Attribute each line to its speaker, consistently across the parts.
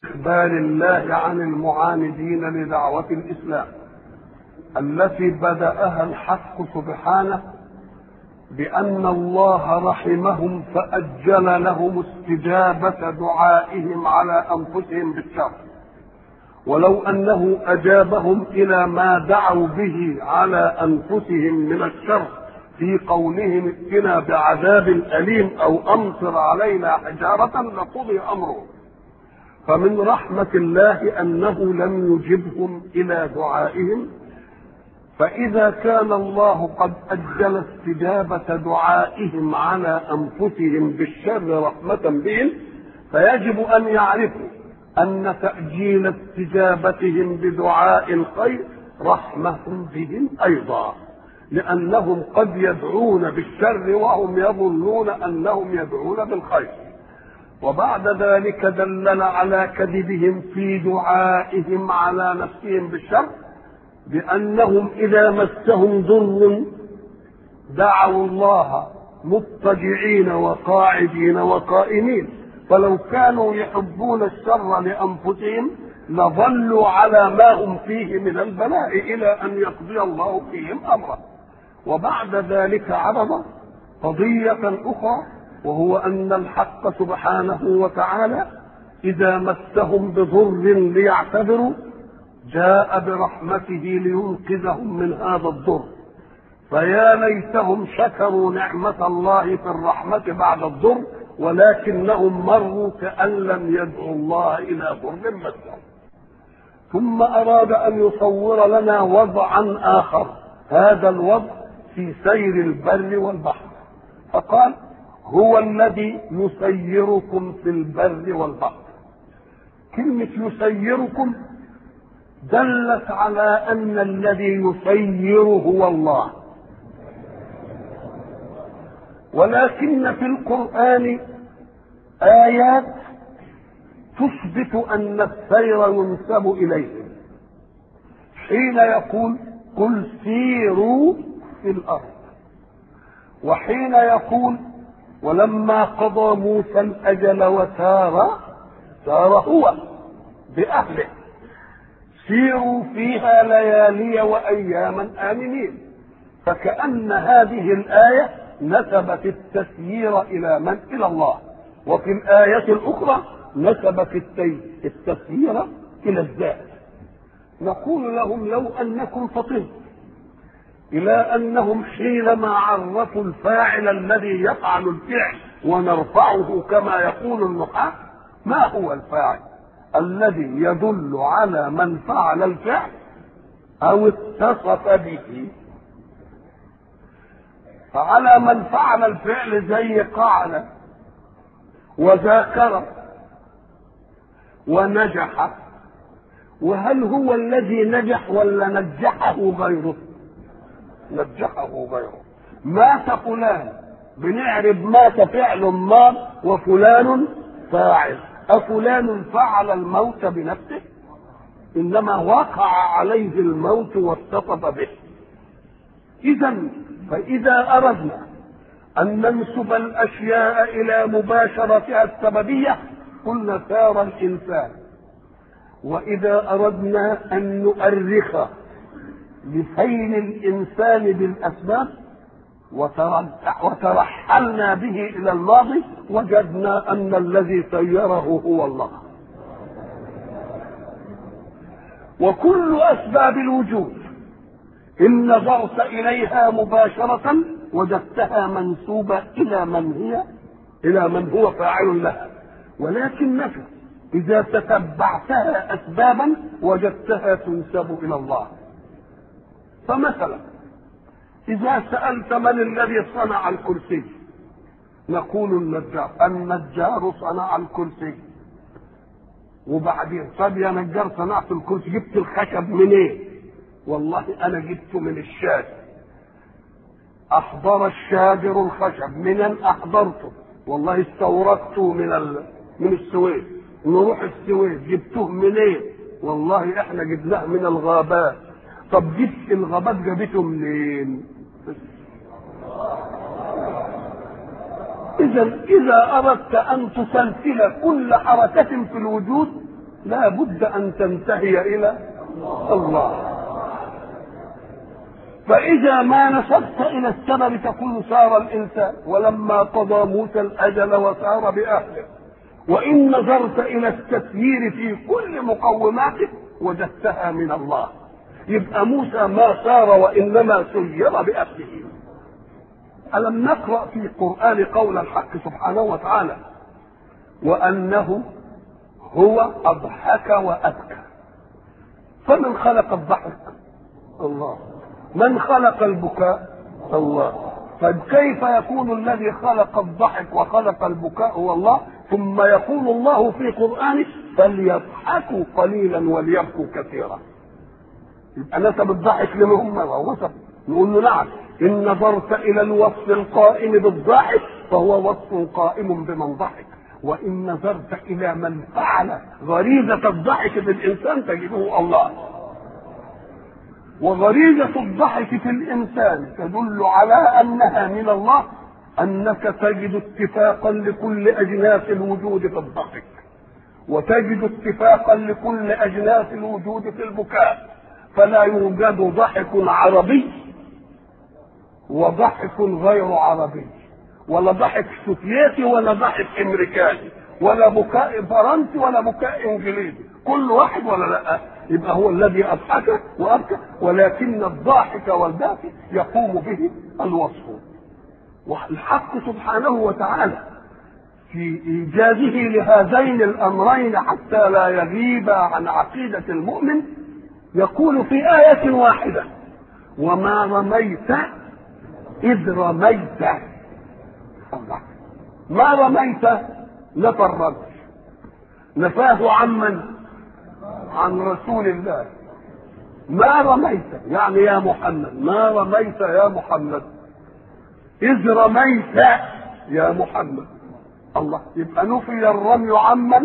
Speaker 1: إخبار الله عن المعاندين لدعوة الإسلام التي بدأها الحق سبحانه بأن الله رحمهم فأجل لهم استجابة دعائهم على أنفسهم بالشر ولو أنه أجابهم إلى ما دعوا به على أنفسهم من الشر في قولهم ائتنا بعذاب أليم أو أمطر علينا حجارة لقضي أمره فمن رحمة الله أنه لم يجبهم إلى دعائهم فإذا كان الله قد أجل استجابة دعائهم على أنفسهم بالشر رحمة بهم فيجب أن يعرفوا أن تأجيل استجابتهم بدعاء الخير رحمة بهم أيضا لأنهم قد يدعون بالشر وهم يظنون أنهم يدعون بالخير وبعد ذلك دلل على كذبهم في دعائهم على نفسهم بالشر بأنهم إذا مسهم ضر دعوا الله مضطجعين وقاعدين وقائمين فلو كانوا يحبون الشر لأنفسهم لظلوا على ما هم فيه من البلاء إلى أن يقضي الله فيهم أمره وبعد ذلك عرض قضية أخرى وهو أن الحق سبحانه وتعالى إذا مسهم بضر ليعتذروا جاء برحمته لينقذهم من هذا الضر فيا ليتهم شكروا نعمة الله في الرحمة بعد الضر ولكنهم مروا كأن لم يدعوا الله إلى ضر مسهم ثم أراد أن يصور لنا وضعا آخر هذا الوضع في سير البر والبحر فقال هو الذي يسيركم في البر والبحر كلمة يسيركم دلت على أن الذي يسير هو الله ولكن في القرآن آيات تثبت أن السير ينسب إليه حين يقول قل سيروا في الأرض وحين يقول ولما قضى موسى الأجل وسار سار هو بأهله سيروا فيها ليالي وأياما آمنين فكأن هذه الآية نسبت التسيير إلى من؟ إلى الله وفي الآية الأخرى نسبت التسيير إلى الذات نقول لهم لو أنكم فطنتم إلى أنهم حينما عرفوا الفاعل الذي يفعل الفعل ونرفعه كما يقول النحاة ما هو الفاعل الذي يدل على من فعل الفعل أو اتصف به فعلى من فعل الفعل زي قعد وذاكر ونجح وهل هو الذي نجح ولا نجحه غيره نجحه غيره مات فلان بنعرف مات فعل ماض وفلان فاعل أفلان فعل الموت بنفسه إنما وقع عليه الموت واتصف به إذا فإذا أردنا أن ننسب الأشياء إلى مباشرتها السببية قلنا سار الإنسان وإذا أردنا أن نؤرخ لسير الإنسان بالأسباب وترحلنا به إلى الماضي وجدنا أن الذي سيره هو الله وكل أسباب الوجود إن نظرت إليها مباشرة وجدتها منسوبة إلى من هي إلى من هو فاعل لها ولكنك إذا تتبعتها أسبابا وجدتها تنسب إلى الله فمثلا إذا سألت من الذي صنع الكرسي نقول النجار النجار صنع الكرسي وبعدين طب يا نجار صنعت الكرسي جبت الخشب منين إيه؟ والله انا جبته من الشاذ احضر الشاجر الخشب من احضرته والله استوردته من ال... من السويس نروح السويس جبته منين إيه؟ والله احنا جبناه من الغابات طب جبت الغابات جابته منين اذا اذا اردت ان تسلسل كل حركه في الوجود لا بد ان تنتهي الى الله فإذا ما نسبت إلى السبب تكون سار الإنسان ولما قضى موسى الأجل وسار بأهله وإن نظرت إلى التسيير في كل مقوماته وجدتها من الله يبقى موسى ما سار وإنما سير بأهله ألم نقرأ في القرآن قول الحق سبحانه وتعالى وأنه هو أضحك وأبكى فمن خلق الضحك الله من خلق البكاء الله فكيف يكون الذي خلق الضحك وخلق البكاء هو الله ثم يقول الله في قرآنه فليضحكوا قليلا وليبكوا كثيرا يبقى نسب الضحك لمن هم وصف نقول له نعم إن نظرت إلى الوصف القائم بالضاحك فهو وصف قائم بمن ضحك وإن نظرت إلى من فعل غريزة الضحك في الإنسان تجده الله وغريزة الضحك في الإنسان تدل على أنها من الله أنك تجد اتفاقا لكل أجناس الوجود في الضحك وتجد اتفاقا لكل أجناس الوجود في البكاء فلا يوجد ضحك عربي وضحك غير عربي ولا ضحك سوفيتي ولا ضحك امريكاني ولا بكاء فرنسي ولا بكاء انجليزي كل واحد ولا لا يبقى هو الذي اضحك وابكى ولكن الضاحك والباكي يقوم به الوصف والحق سبحانه وتعالى في ايجازه لهذين الامرين حتى لا يغيب عن عقيده المؤمن يقول في ايه واحده وما رميت اذ رميت الله ما رميت نفى الرمي نفاه عمن عن رسول الله ما رميت يعني يا محمد ما رميت يا محمد إذ رميت يا محمد الله يبقى نفي الرمي عمن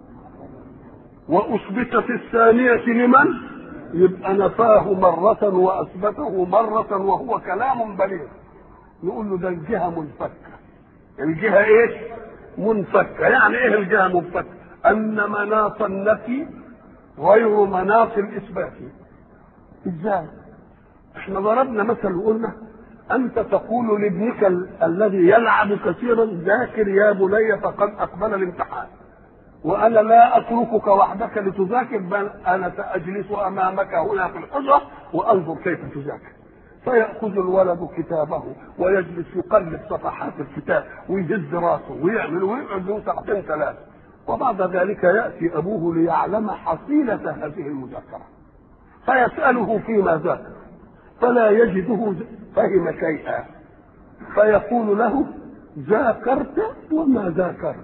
Speaker 1: وأثبتت الثانية لمن يبقى نفاه مرة وأثبته مرة وهو كلام بليغ نقول له ده الجهة منفكة الجهة ايش؟ منفكة يعني ايه الجهة منفكة؟ أن مناط النفي غير مناط الإثبات ازاي؟ احنا ضربنا مثل وقلنا أنت تقول لابنك ال- الذي يلعب كثيرا ذاكر يا بني فقد أقبل الامتحان وأنا لا أتركك وحدك لتذاكر بل أنا سأجلس أمامك هنا في الحجرة وأنظر كيف تذاكر فيأخذ الولد كتابه ويجلس يقلب صفحات الكتاب ويهز راسه ويعمل ويقعد له ساعتين ثلاثة وبعد ذلك يأتي أبوه ليعلم حصيلة هذه المذاكرة فيسأله فيما ذاكر فلا يجده فهم شيئا فيقول له ذاكرت وما ذاكرت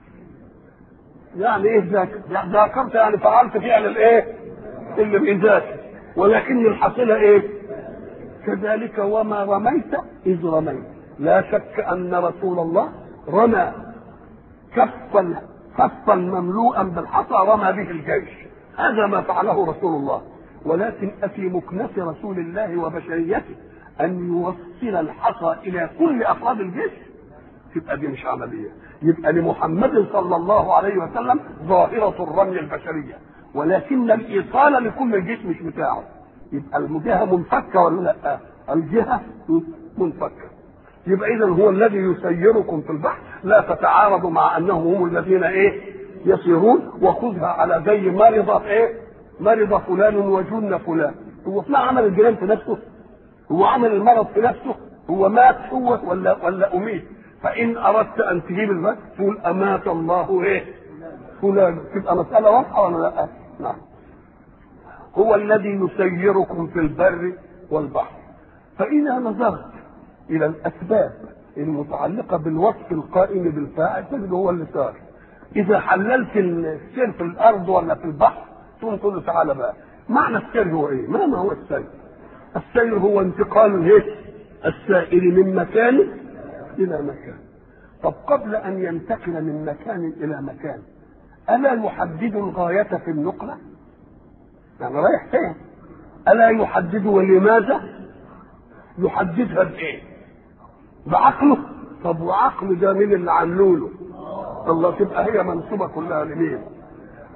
Speaker 1: يعني ايه ذاكرت؟ يعني ذاكرت يعني فعلت فعل الايه؟ اللي بيذاكر ولكن الحصيله ايه؟ كذلك وما رميت اذ رميت لا شك ان رسول الله رمى كفا كفا مملوءا بالحصى رمى به الجيش هذا ما فعله رسول الله ولكن أفي مكنة رسول الله وبشريته أن يوصل الحصى إلى كل أفراد الجيش تبقى دي مش عملية يبقى لمحمد صلى الله عليه وسلم ظاهرة الرمي البشرية ولكن الإيصال لكل الجيش مش بتاعه يبقى الجهة منفكة ولا لا؟ الجهة منفكة يبقى إذا هو الذي يسيركم في البحر لا تتعارضوا مع أنهم هم الذين إيه؟ يسيرون وخذها على زي مرض إيه؟ مرض فلان وجن فلان هو فلان عمل الجنان في نفسه هو عمل المرض في نفسه هو مات هو ولا ولا أميت فإن أردت أن تجيب المات تقول أمات الله إيه؟ فلان تبقى مسألة واضحة ولا لا؟ نعم هو الذي يسيركم في البر والبحر فإذا نظرت إلى الأسباب المتعلقة بالوصف القائم بالفاعل تجد هو اللي صار إذا حللت السير في الأرض ولا في البحر تقوم تقول له تعالى بقى معنى السير هو إيه؟ ما ما هو السير؟ السير هو انتقال الايه؟ السائر من مكان إلى مكان طب قبل أن ينتقل من مكان إلى مكان ألا يحدد الغاية في النقلة؟ يعني رايح فين؟ ألا يحدد ولماذا؟ يحددها بإيه؟ بعقله؟ طب وعقله ده مين اللي عامله له؟ الله تبقى هي منسوبة كلها لمين؟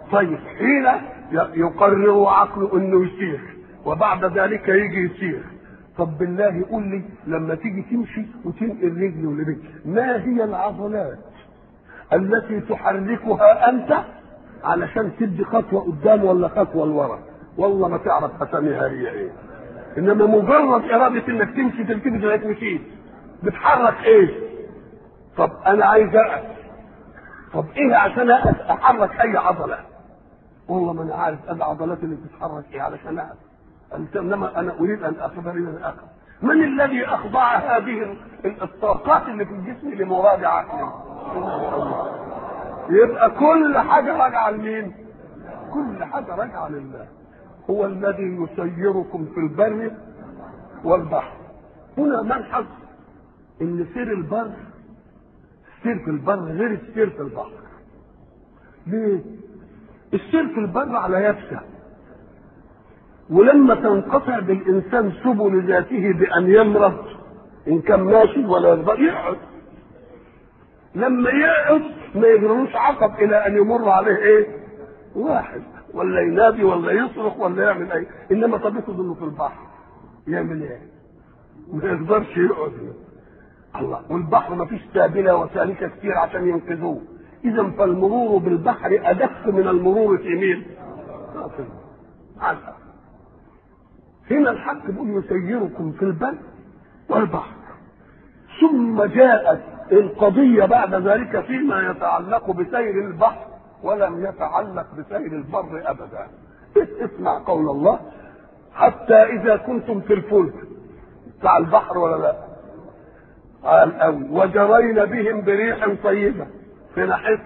Speaker 1: طيب حين يقرر عقله انه يسير وبعد ذلك يجي يسير طب بالله قول لي لما تيجي تمشي وتنقل رجل ورجل ما هي العضلات التي تحركها انت علشان تدي خطوه قدام ولا خطوه لورا والله ما تعرف اساميها هي ايه انما مجرد اراده انك تمشي تلتفت لغايه مشيت بتحرك ايه طب انا عايز اقف طب ايه عشان اقف احرك اي عضله والله ما انا عارف العضلات اللي بتتحرك ايه علشان اقف انما انا اريد ان اقف اريد ان اقف من الذي اخضع هذه الطاقات اللي في الجسم لمراد عقله يبقى كل حاجه راجعه لمين كل حاجه راجعه لله هو الذي يسيركم في البر والبحر هنا ملحظ ان سير البر السير في البر غير السير في البحر ليه السير في البر على يبسه ولما تنقطع بالانسان سبل ذاته بان يمرض ان كان ماشي ولا يقدر يقعد لما يقعد ما يجرلوش عقب الى ان يمر عليه ايه واحد ولا ينادي ولا يصرخ ولا يعمل ايه انما طب افرض انه في البحر يعمل ايه ما يقدرش يقعد الله والبحر ما فيش سابله وسالكه كتير عشان ينقذوه اذا فالمرور بالبحر ادق من المرور في مين على هنا الحق بيقول يسيركم في البر والبحر ثم جاءت القضية بعد ذلك فيما يتعلق بسير البحر ولم يتعلق بسير البر أبدا اسمع قول الله حتى إذا كنتم في الفلك بتاع البحر ولا لا قال أو وجرينا بهم بريح طيبة في ناحية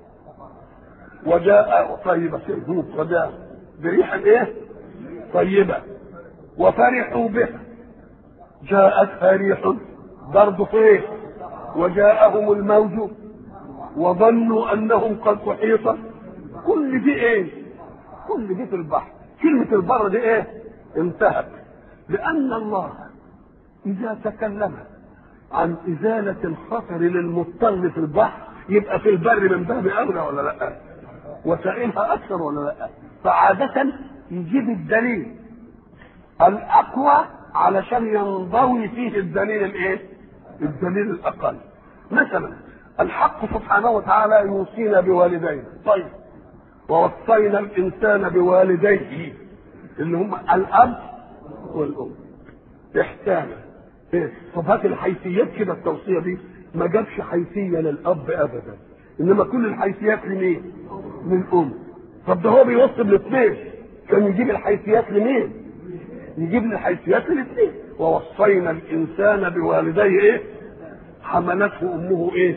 Speaker 1: وجاء طيبة ذوب وجاء بريح ايه طيبة وفرحوا بها جاءتها ريح برضه فيه وجاءهم الموج وظنوا انهم قد احيط كل دي ايه كل دي في البحر كلمة البر دي ايه انتهت لان الله اذا تكلم عن ازالة الخطر للمضطر في البحر يبقى في البر من باب اولى ولا لا وسائلها اكثر ولا لا فعادة يجيب الدليل الاقوى علشان ينضوي فيه الدليل الايه الدليل الاقل مثلا الحق سبحانه وتعالى يوصينا بوالدينا طيب ووصينا الانسان بوالديه اللي هم الاب والام احسانا إيه؟ طب هات الحيثيات كده التوصيه دي ما جابش حيثيه للاب ابدا انما كل الحيثيات لمين؟ للام طب ده هو بيوصي بالاثنين كان يجيب الحيثيات لمين؟ يجيب لي الحيثيات الاثنين ووصينا الانسان بوالديه ايه؟ حملته امه ايه؟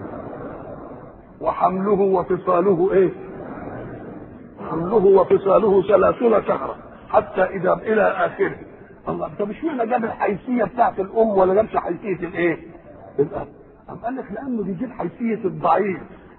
Speaker 1: وحمله وفصاله ايه؟ حمله وفصاله ثلاثون شهرا حتى اذا الى اخره الله طب اشمعنى جاب الحيثيه بتاعت الام ولا جابش حيثيه الايه؟ الاب أم قال لك لانه بيجيب حيثيه الضعيف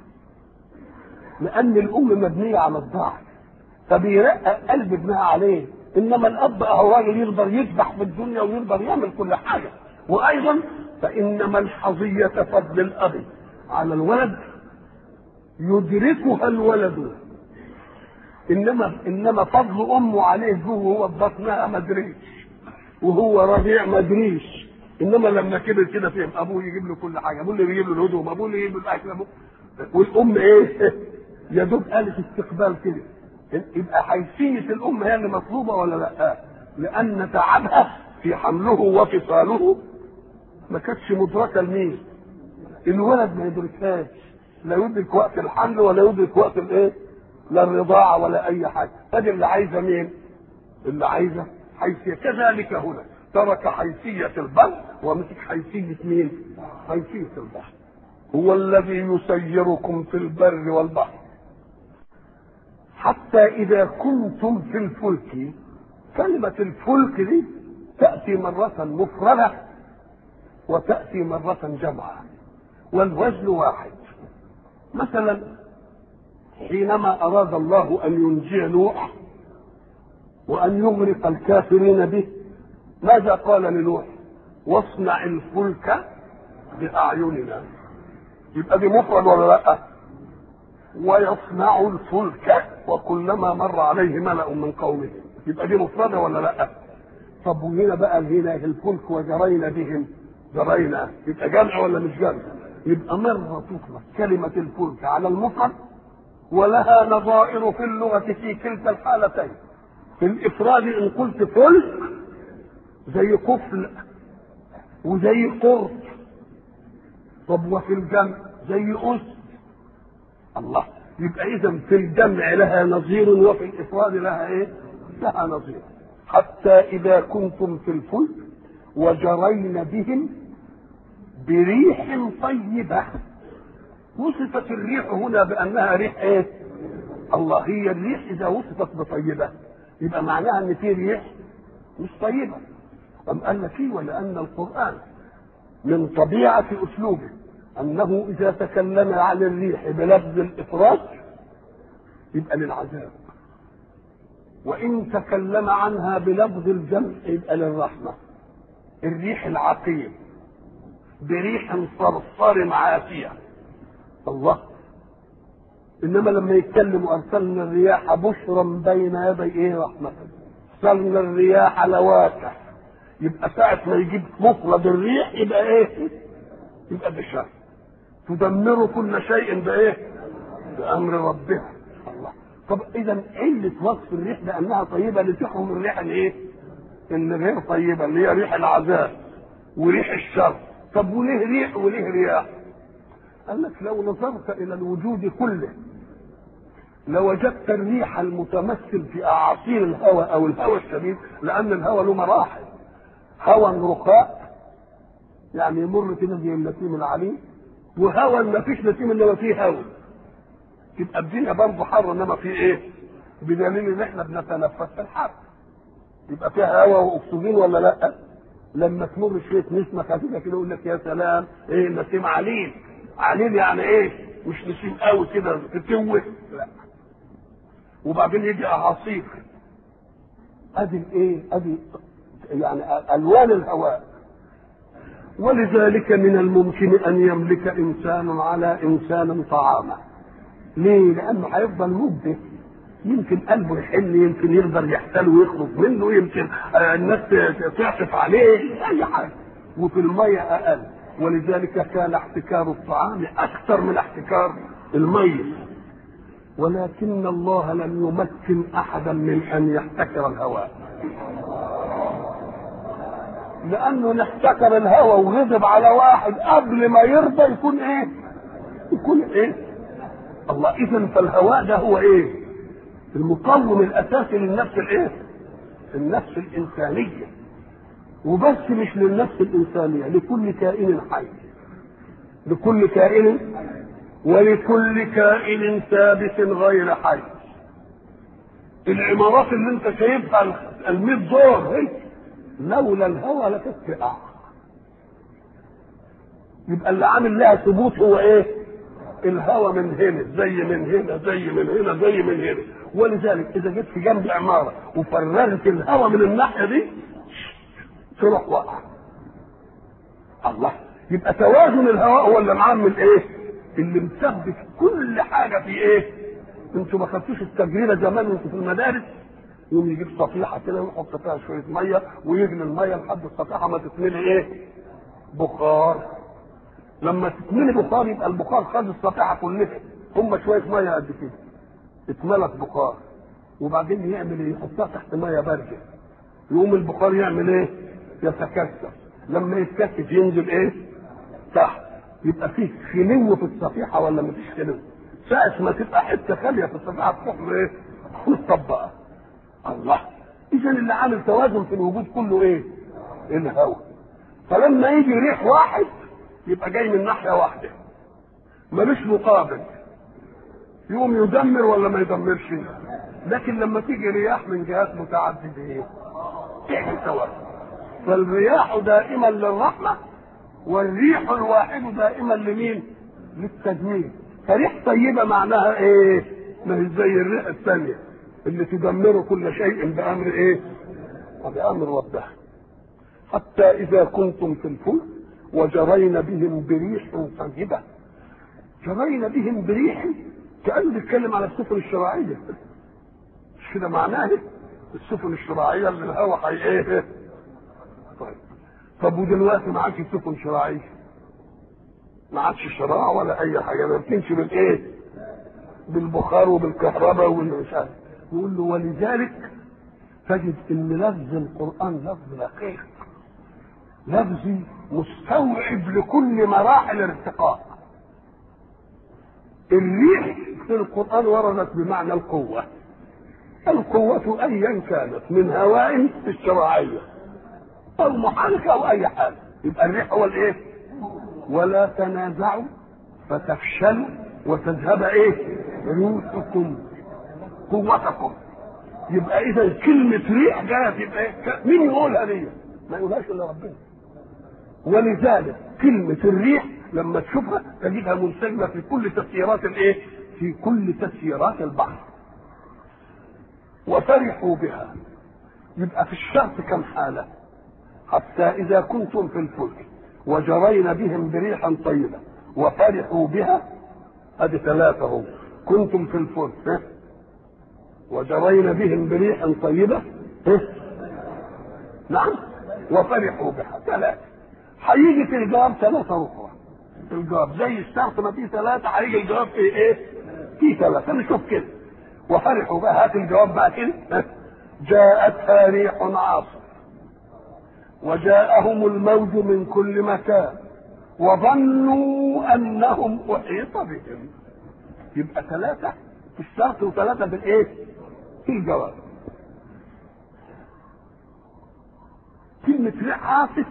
Speaker 1: لان الام مبنيه على الضعف فبيرقق قلب ابنها عليه انما الاب اهو راجل يقدر يذبح في الدنيا ويقدر يعمل كل حاجه وايضا فانما الحظيه فضل الاب على الولد يدركها الولد انما انما فضل امه عليه جوه وهو في بطنها ما ادريش وهو رضيع ما ادريش انما لما كبر كده فهم ابوه يجيب له كل حاجه ابوه اللي بيجيب له الهدوم ابوه اللي يجيب له الاكل ابوه والام ايه يا دوب قالت استقبال كده يبقى حيثيه الام هي اللي مطلوبه ولا لا لان تعبها في حمله وفصاله ما كانتش مدركه لمين الولد ما يدركهاش لا يدرك وقت الحمل ولا يدرك وقت الايه لا الرضاعه ولا اي حاجه ادي اللي عايزه مين اللي عايزه حيثيه كذلك هنا ترك حيثيه البر ومسك حيثيه مين حيثيه البحر هو الذي يسيركم في البر والبحر حتى إذا كنتم في الفلك كلمة الفلك دي تأتي مرة مفردة وتأتي مرة جمعة والوزن واحد مثلا حينما أراد الله أن ينجي نوح وأن يغرق الكافرين به ماذا قال لنوح واصنع الفلك بأعيننا يبقى دي مفرد ولا لا ويصنع الفلك وكلما مر عليه ملأ من قومه يبقى دي مفردة ولا لا؟ طب وهنا بقى هنا الفلك وجرينا بهم جرينا يبقى جمع ولا مش جمع؟ يبقى مرة تطلق كلمة الفلك على المفرد ولها نظائر في اللغة في كلتا الحالتين في الإفراد إن قلت فلك زي قفل وزي قرط طب وفي الجمع زي أس الله يبقى إذا في الجمع لها نظير وفي الإفراد لها إيه؟ لها نظير حتى إذا كنتم في الفلك وجرين بهم بريح طيبة وصفت الريح هنا بأنها ريح إيه؟ الله هي الريح إذا وصفت بطيبة يبقى معناها إن في ريح مش طيبة أم قال لك إيه ولأن القرآن من طبيعة أسلوبه أنه إذا تكلم عن الريح بلفظ الإفراد يبقى للعذاب وإن تكلم عنها بلفظ الجمع يبقى للرحمة الريح العقيم بريح صرصر عافية الله إنما لما يتكلم أرسلنا الرياح بشرا بين يدي إيه رحمة أرسلنا الرياح لواكح يبقى ساعة ما يجيب مفرد الريح يبقى إيه؟ يبقى بشر تدمر كل شيء بإيه؟ بأمر ربها الله طب إذا علة وصف الريح بأنها طيبة لتحرم الريح الإيه؟ اللي غير طيبة اللي هي ريح العذاب وريح الشر طب وليه ريح وليه رياح؟ قال لك لو نظرت إلى الوجود كله لوجدت الريح المتمثل في أعاصير الهواء أو الهواء الشديد لأن الهواء له مراحل هوى رخاء يعني يمر كده زي النسيم العليم وهوى ما فيش نسيم انما فيه هوى تبقى الدنيا برضه حر انما في ايه؟ بدليل ان احنا بنتنفس في الحر يبقى فيها هواء واكسجين ولا لا؟ لما تمر شويه نسمه خفيفه كده يقول لك يا سلام ايه نسيم عليل عليل يعني ايه؟ مش نسيم قوي كده تتوه لا وبعدين يجي اعاصير ادي الايه؟ ادي يعني الوان الهواء ولذلك من الممكن ان يملك انسان على انسان طعاما ليه؟ لانه هيفضل مده يمكن قلبه يحن يمكن يقدر يحتل ويخرج منه يمكن آه الناس تعطف عليه اي حاجه وفي الميه اقل ولذلك كان احتكار الطعام اكثر من احتكار الميه ولكن الله لم يمكن احدا من ان يحتكر الهواء لانه نحتكر الهوى وغضب على واحد قبل ما يرضى يكون ايه يكون ايه الله اذا فالهواء ده هو ايه المقوم الاساسي للنفس الايه النفس الانسانيه وبس مش للنفس الانسانيه لكل كائن حي لكل كائن ولكل كائن ثابت غير حي العمارات اللي انت شايفها ال 100 دور هي لولا الهوى لتتقع يبقى اللي عامل لها ثبوت هو ايه الهوى من هنا زي من هنا زي من هنا زي من هنا ولذلك اذا جيت في جنب عماره وفرغت الهوى من الناحيه دي تروح واقع الله يبقى توازن الهواء هو اللي معمل ايه اللي مثبت كل حاجه في ايه انتوا ما خدتوش التجربه زمان وانتوا في المدارس يقوم يجيب صفيحه كده ويحط فيها شويه ميه ويغلي الميه لحد الصفيحه ما تتملي ايه؟ بخار. لما تتملي بخار يبقى البخار خد الصفيحه كلها هم شويه ميه قد كده. اتملت بخار وبعدين يعمل ايه؟ يحطها تحت ميه بارده. يقوم البخار يعمل ايه؟ يتكثف. لما يتكثف ينزل ايه؟ تحت. يبقى فيه خلو في الصفيحه ولا مفيش خلو؟ ساعة ما تبقى حتة خالية في الصفيحة تروح ايه؟ مطبقة. الله اذا اللي عامل توازن في الوجود كله ايه الهواء فلما يجي ريح واحد يبقى جاي من ناحيه واحده ملوش مقابل يقوم يدمر ولا ما يدمرش لكن لما تيجي رياح من جهات متعدده ايه تعمل توازن فالرياح دائما للرحمه والريح الواحد دائما لمين للتدمير فريح طيبه معناها ايه ما هي زي الريح الثانيه اللي تدمر كل شيء بامر ايه؟ بامر ربها. حتى اذا كنتم في الفلك وجرين بهم بريح طيبه. جرين بهم بريح كانه بيتكلم على السفن الشرعيه. مش كده معناه السفن الشراعيه اللي الهواء حي ايه طيب طب ودلوقتي ما عادش سفن شراعيه ما عادش شراع ولا اي حاجه ده بتمشي بالايه بالبخار وبالكهرباء والمش عارف يقول له ولذلك تجد ان لفظ القران لفظ دقيق لفظ مستوعب لكل مراحل الارتقاء الريح في القران وردت بمعنى القوه القوة أيا كانت من هواء في الشراعية أو محركة أو أي حاجة يبقى الريح هو الإيه؟ ولا تنازعوا فتفشلوا وتذهب إيه؟ ريحكم قوتكم يبقى إذا كلمة ريح جاية تبقى إيه؟ مين يقولها دي؟ ما يقولهاش إلا ربنا ولذلك كلمة الريح لما تشوفها تجدها منسجمة في كل تسييرات الإيه؟ في كل تسييرات البحر وفرحوا بها يبقى في الشرط كم حالة حتى إذا كنتم في الفلك وجرين بهم بريح طيبة وفرحوا بها هذه ثلاثة هم كنتم في الفلك ها؟ وجرين بهم بريح طيبة ها؟ نعم وفرحوا بها ثلاثة هيجي في الجواب ثلاثة أخرى الجواب زي الشرط ما فيه ثلاثة هيجي الجواب في إيه؟ في ثلاثة نشوف كده وفرحوا بها هات الجواب بقى كده جاءتها ريح عاصف وجاءهم الموج من كل مكان وظنوا انهم احيط بهم يبقى ثلاثه في الشرط وثلاثه في الايه؟ في الجواب كلمة ريح عاصف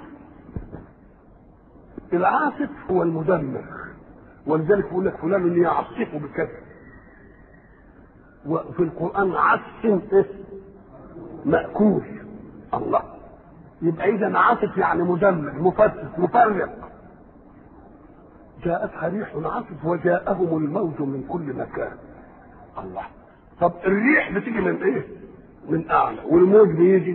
Speaker 1: العاصف هو المدمر ولذلك يقول لك فلان يعصف بكذا وفي القرآن عصف مأكول الله يبقى إذا عاصف يعني مدمر مفتت مفرق جاءتها ريح عاصف وجاءهم الموج من كل مكان الله طب الريح بتيجي من ايه؟ من اعلى والموج بيجي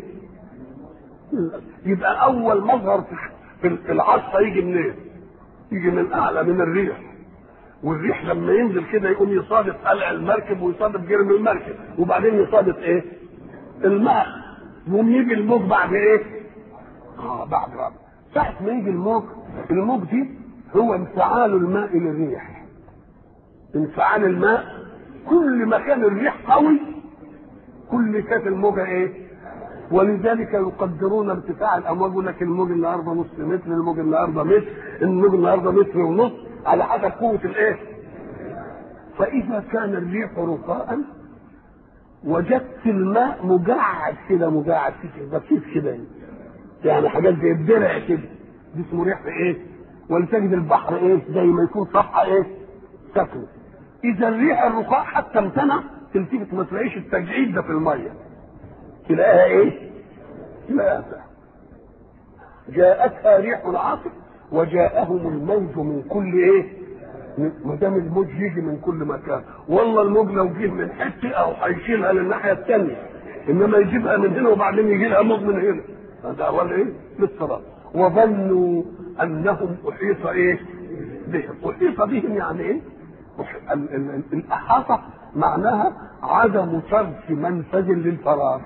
Speaker 1: يبقى اول مظهر في العصا يجي منين؟ إيه؟ يجي من اعلى من الريح والريح لما ينزل كده يقوم يصادف قلع المركب ويصادف جرم المركب وبعدين يصادف ايه؟ الماء يقوم يجي الموج بعد ايه؟ اه بعد رابع ساعة ما يجي الموج الموج دي هو انفعال الماء للريح انفعال الماء كل ما كان الريح قوي كل كانت الموجة ايه؟ ولذلك يقدرون ارتفاع الامواج يقول لك الموج النهارده نص متر الموج النهارده متر الموج النهارده متر ونص على حسب قوة الايه؟ فإذا كان الريح رخاء وجدت الماء مجعد كده مجعد كده بسيط كده يعني حاجات زي الدرع كده دي اسمه ريح ايه؟ ولتجد البحر ايه؟ زي ما يكون صفحة ايه؟ سكنة إذا الريح الرخاء حتى امتنع تلتفت ما تلاقيش التجعيد ده في المية تلاقيها ايه؟ تلاقيها جاءتها ريح عاصف وجاءهم الموج من كل ايه؟ ما دام الموج يجي من كل مكان والله الموج لو جه من حته او هيشيلها للناحيه الثانيه انما يجيبها من هنا وبعدين يجي لها موج من هنا هذا ولا ايه؟ للصلاه وظنوا انهم احيط ايه؟ بهم احيط بهم يعني ايه؟ الاحاطه معناها عدم ترك منفذ للفرار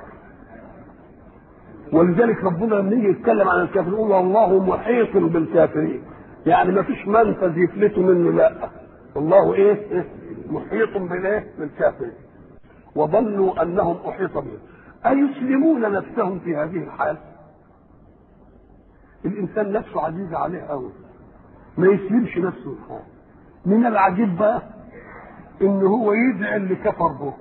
Speaker 1: ولذلك ربنا لما يجي يتكلم عن الكافرين يقول والله محيط بالكافرين يعني ما فيش منفذ يفلتوا منه لا والله ايه, إيه؟ محيط بالايه بالكافرين وظنوا انهم احيط بهم ايسلمون نفسهم في هذه الحال الانسان نفسه عزيز عليه قوي ما يسلمش نفسه الحال من العجيب بقى ان هو يدعي اللي كفر به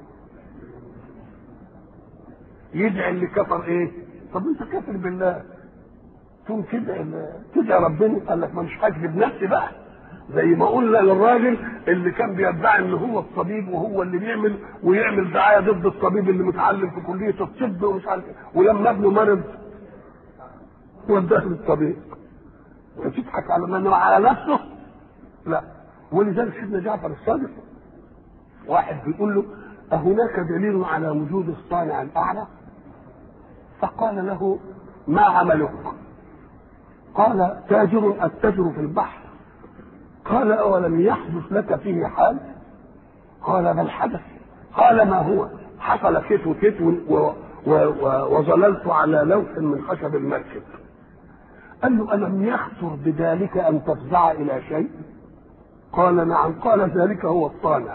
Speaker 1: يدعي اللي كفر ايه طب انت كافر بالله تقوم تدعي تدعي ربنا قال لك ما مش هكذب نفسي بقى زي ما قلنا للراجل اللي كان بيدعي ان هو الطبيب وهو اللي بيعمل ويعمل دعايه ضد الطبيب اللي متعلم في كليه الطب ومش عارف ولما ابنه مرض وداه للطبيب وتضحك على من على نفسه لا ولذلك سيدنا جعفر الصادق واحد بيقول له أهناك دليل على وجود الصانع الأعلى؟ فقال له ما عملك؟ قال تاجر أتجر في البحر قال أولم يحدث لك فيه حال؟ قال بل حدث قال ما هو؟ حصل كت وكت و- و- و- وظللت على لوح من خشب المسجد قال له ألم يخطر بذلك أن تفزع إلى شيء قال نعم قال ذلك هو الطالع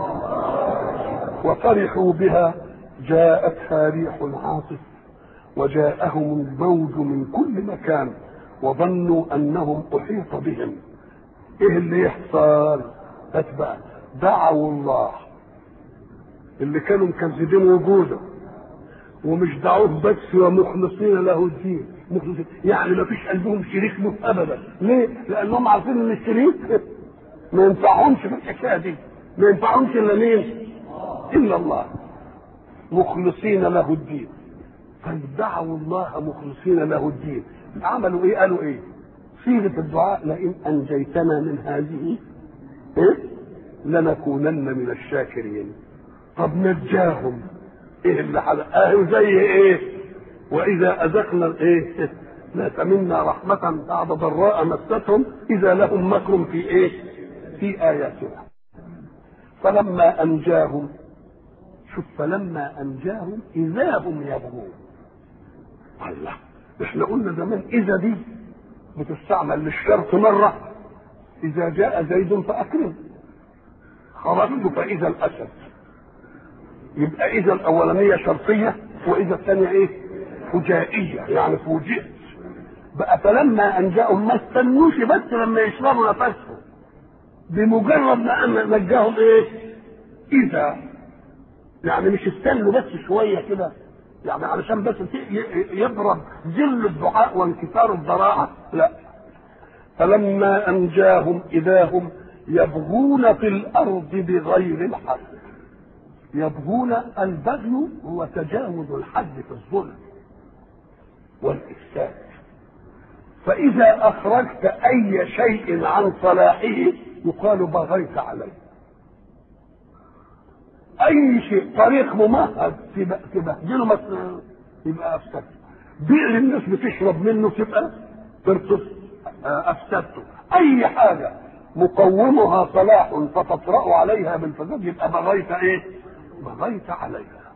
Speaker 1: وفرحوا بها جاءتها ريح عاصف وجاءهم الموج من كل مكان وظنوا انهم احيط بهم ايه اللي يحصل اتبع دعوا الله اللي كانوا مكذبين وجوده ومش دعوه بس ومخلصين له الدين مخلصين يعني ما فيش قلبهم شريك له ابدا ليه؟ لانهم عارفين ان الشريك ما ينفعهمش في الحكايه دي ما ينفعهمش الا مين؟ الا الله مخلصين له الدين فدعوا الله مخلصين له الدين عملوا ايه قالوا ايه صيغه الدعاء لئن انجيتنا من هذه إيه؟ لنكونن من الشاكرين طب نجاهم ايه اللي حدث اه زي ايه واذا اذقنا الايه ناس منا رحمة بعد ضراء مستهم إذا لهم مكر في إيه؟ في آياتنا. فلما أنجاهم شوف فلما أنجاهم إذا هم يبغون. الله احنا قلنا زمان إذا دي بتستعمل للشرط مرة إذا جاء زيد فأكرم. خرجت فإذا الأسد. يبقى إذا الأولانية شرطية وإذا الثانية إيه؟ فجائية يعني فوجئت. بقى فلما أنجاهم ما استنوش بس لما يشربوا نفسهم. بمجرد ما أن نجاهم إيه؟ إذا يعني مش استنوا بس شوية كده يعني علشان بس يضرب ذل الدعاء وانكسار الضراعة لا فلما أنجاهم إذا هم يبغون في الأرض بغير الحق يبغون البغي هو تجاوز الحد في الظلم والإفساد فإذا أخرجت أي شيء عن صلاحه يقال بغيت عليه أي شيء طريق ممهد تبهدله مثلا يبقى أفسدته بئر الناس بتشرب منه تبقى ترتص أفسدته أي حاجة مقومها صلاح فتطرأ عليها بالفساد يبقى بغيت إيه؟ بغيت عليها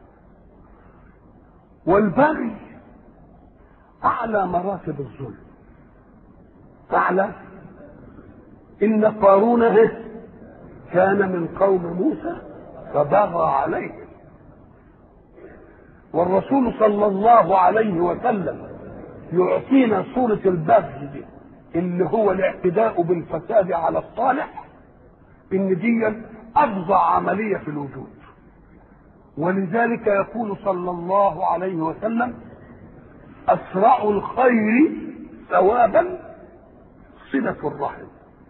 Speaker 1: والبغي أعلى مراتب الظلم أعلى إن قارون كان من قوم موسى فبغى عليهم والرسول صلى الله عليه وسلم يعطينا صورة البغي دي اللي هو الاعتداء بالفساد على الصالح ان دي افظع عملية في الوجود ولذلك يقول صلى الله عليه وسلم اسرع الخير ثوابا صلة الرحم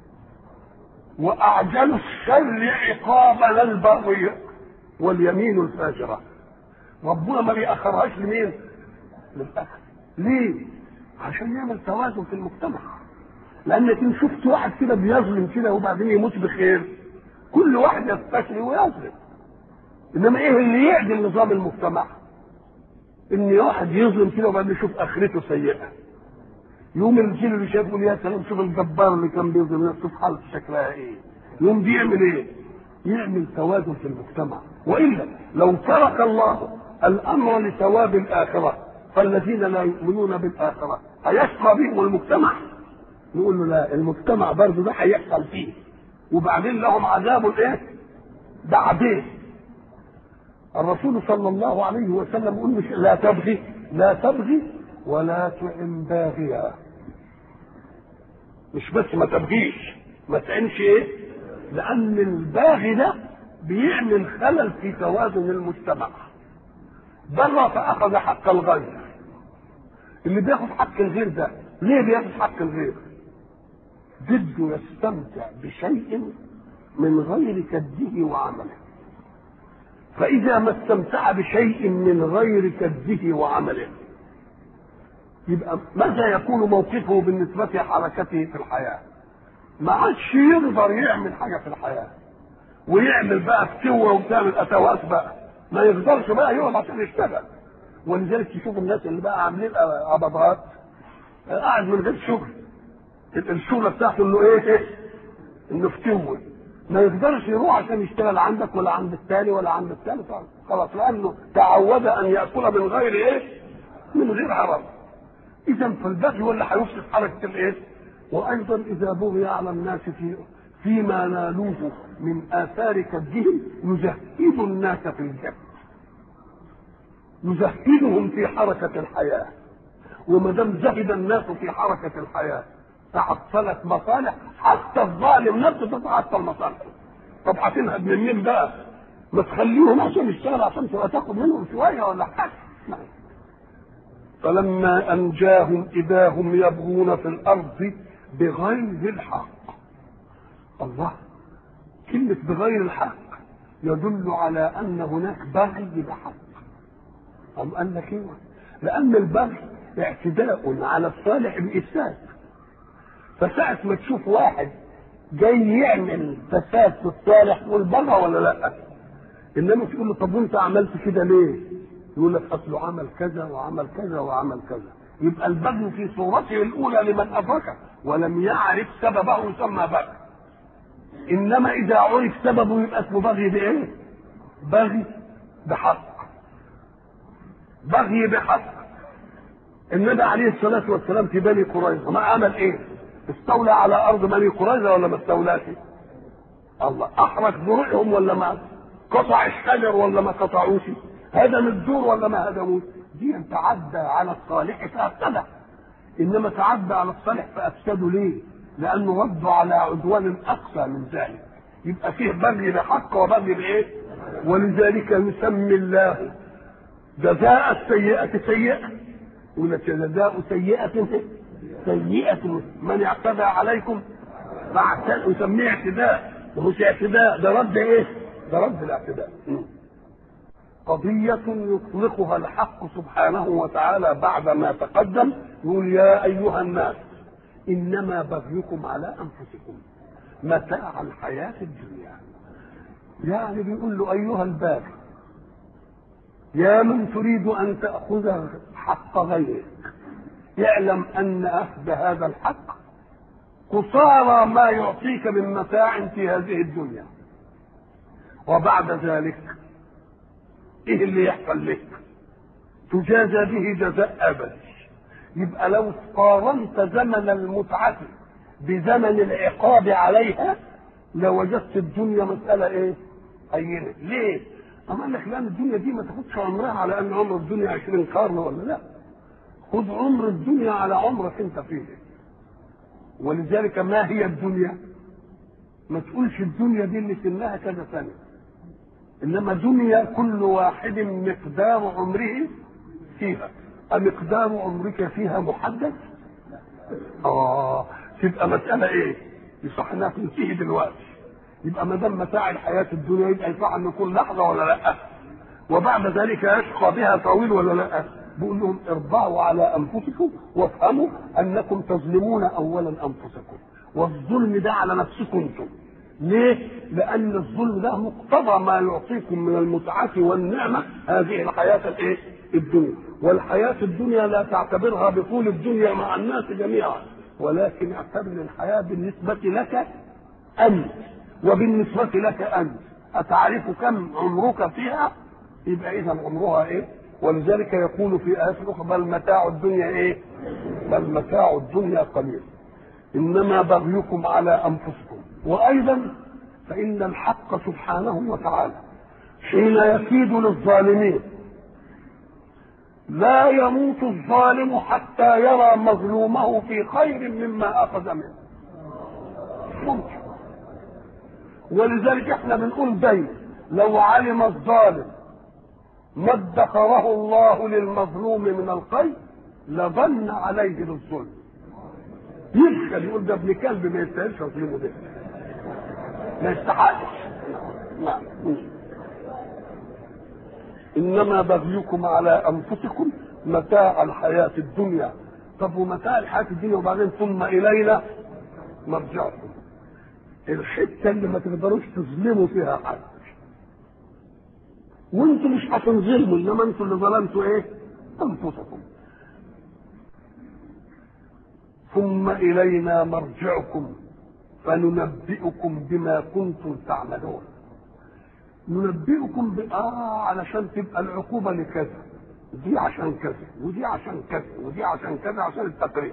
Speaker 1: وأعجل الشر عقابا البغي واليمين الفاجرة ربنا ما بيأخرهاش لمين؟ للأخر ليه؟ عشان يعمل توازن في المجتمع لأنك إن شفت واحد كده بيظلم كده وبعدين يموت بخير كل واحد يستشري ويظلم إنما إيه اللي يعدل نظام المجتمع؟ إن واحد يظلم كده وبعدين يشوف آخرته سيئة يوم الجيل اللي شاف يقول يا سلام شوف الجبار اللي كان بيظلم الناس شوف حالته شكلها ايه يوم دي يعمل ايه؟ يعمل توازن في المجتمع والا لو ترك الله الامر لثواب الاخره فالذين لا يؤمنون بالاخره هيشقى بهم المجتمع نقول له لا المجتمع برضه ده هيحصل فيه وبعدين لهم عذاب ايه؟ بعدين الرسول صلى الله عليه وسلم يقول مش لا تبغي لا تبغي ولا تعن باغيا مش بس ما تبغيش ما تعنش ايه لان الباغي ده بيعمل خلل في توازن المجتمع بره فاخذ حق الغير اللي بياخد حق الغير ده ليه بياخد حق الغير بده يستمتع بشيء من غير كده وعمله فاذا ما استمتع بشيء من غير كده وعمله يبقى ماذا يكون موقفه بالنسبة لحركته في الحياة؟ ما عادش يقدر يعمل حاجة في الحياة ويعمل بقى فتوة وتعمل أتواس بقى ما يقدرش بقى يقعد عشان يشتغل ولذلك تشوف الناس اللي بقى عاملين قبضات قاعد من غير شغل الشغلة بتاعته انه ايه؟ ايه؟ انه فتوة ما يقدرش يروح عشان يشتغل عندك ولا عند الثاني ولا عند الثالث خلاص لانه تعود ان ياكل من غير ايه؟ من غير حرام. اذا فالبغي هو اللي هيفسد حركه الايه؟ وايضا اذا بغي على الناس في فيما نالوه من اثار كدهم يزهد الناس في الجد. يزهدهم في حركه الحياه. وما دام زهد الناس في حركه الحياه تعطلت مصالح حتى الظالم نفسه تتعطل مصالحه طب هتنهب من مين بقى؟ ما تخليهم عشان يشتغل عشان تبقى تاخد منهم شويه ولا حاجه فلما انجاهم اذا هم يبغون في الارض بغير الحق الله كلمة بغير الحق يدل على أن هناك بغي بحق أم قال لك إيه؟ لأن البغي اعتداء على الصالح بإفساد فساعة ما تشوف واحد جاي يعمل فساد في الصالح والبغى ولا لا انما تقول له طب وانت عملت كده ليه يقول لك اصله عمل كذا وعمل كذا وعمل كذا يبقى البغي في صورته الاولى لمن ادركه ولم يعرف سببه يسمى بغي انما اذا عرف سببه يبقى اسمه بغي بايه بغي بحق بغي بحق النبي عليه الصلاه والسلام في بني قريظه ما عمل ايه استولى على ارض بني قريظه ولا ما استولاش الله احرق ذروعهم ولا ما قطع الشجر ولا ما قطعوش هدم الدور ولا ما هدموش دي تعدى على الصالح فافسده انما تعدى على الصالح فافسده ليه لانه ردوا على عدوان اقصى من ذلك يبقى فيه بغي بحق وبغي بايه ولذلك يسمي الله جزاء السيئة سيئة يقول لك جزاء سيئة سيئة من اعتدى عليكم فاعتدوا يسميه اعتداء ومش اعتداء ده رد ايه؟ ده رد الاعتداء قضية يطلقها الحق سبحانه وتعالى بعد ما تقدم يقول يا أيها الناس إنما بغيكم على أنفسكم متاع الحياة الدنيا يعني بيقول له أيها الباغي يا من تريد أن تأخذ حق غيرك اعلم أن أخذ هذا الحق قصارى ما يعطيك من متاع في هذه الدنيا وبعد ذلك ايه اللي يحصل لك تجازى به جزاء ابدي يبقى لو قارنت زمن المتعة بزمن العقاب عليها لوجدت الدنيا مسألة ايه؟ هينة، ليه؟ أما قال لك لأن الدنيا دي ما تاخدش عمرها على أن عمر الدنيا 20 قرن ولا لا؟ خذ عمر الدنيا على عمرك أنت فيه. ولذلك ما هي الدنيا؟ ما تقولش الدنيا دي اللي سنها كذا سنة. إنما دنيا كل واحد مقدار عمره فيها. أمقدار عمرك فيها محدد؟ آه تبقى مسألة إيه؟ يصح إنها تنتهي دلوقتي. يبقى ما دام متاع الحياة الدنيا يبقى يصح أن يكون لحظة ولا لأ؟ وبعد ذلك يشقى بها طويل ولا لأ؟ بيقول لهم ارضعوا على أنفسكم وافهموا أنكم تظلمون أولا أنفسكم. والظلم ده على نفسكم أنتم. ليه؟ لأن الظلم ده مقتضى ما يعطيكم من المتعة والنعمة هذه الحياة الإيه؟ الدنيا والحياة الدنيا لا تعتبرها بطول الدنيا مع الناس جميعا ولكن اعتبر الحياة بالنسبة لك أنت وبالنسبة لك أنت أتعرف كم عمرك فيها يبقى إذا عمرها إيه ولذلك يقول في آيات أخرى بل متاع الدنيا إيه بل متاع الدنيا قليل إنما بغيكم على أنفسكم وأيضا فإن الحق سبحانه وتعالى حين يكيد للظالمين لا يموت الظالم حتى يرى مظلومه في خير مما اخذ منه ممكن ولذلك احنا بنقول دايما لو علم الظالم ما ادخره الله للمظلوم من الخير لظن عليه بالظلم يفشل يقول ده ابن كلب ما يستاهلش اظلمه ده ما يستحقش نعم انما بغيكم على انفسكم متاع الحياه الدنيا طب ومتاع الحياه الدنيا وبعدين ثم الينا مرجعكم الحته اللي ما تقدروش تظلموا فيها حد وانتم مش هتنظلموا انما انتم اللي ظلمتوا ايه انفسكم ثم الينا مرجعكم فننبئكم بما كنتم تعملون ننبئكم ب... آه علشان تبقى العقوبة لكذا دي عشان كذا ودي عشان كذا ودي عشان كذا عشان التقرير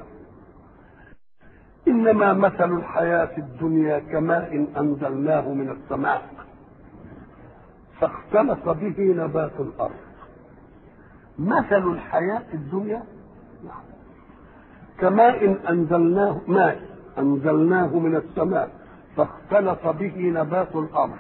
Speaker 1: إنما مثل الحياة الدنيا كماء أنزلناه من السماء فاختلط به نبات الأرض مثل الحياة الدنيا كماء أنزلناه ماء أنزلناه من السماء فاختلط به نبات الأرض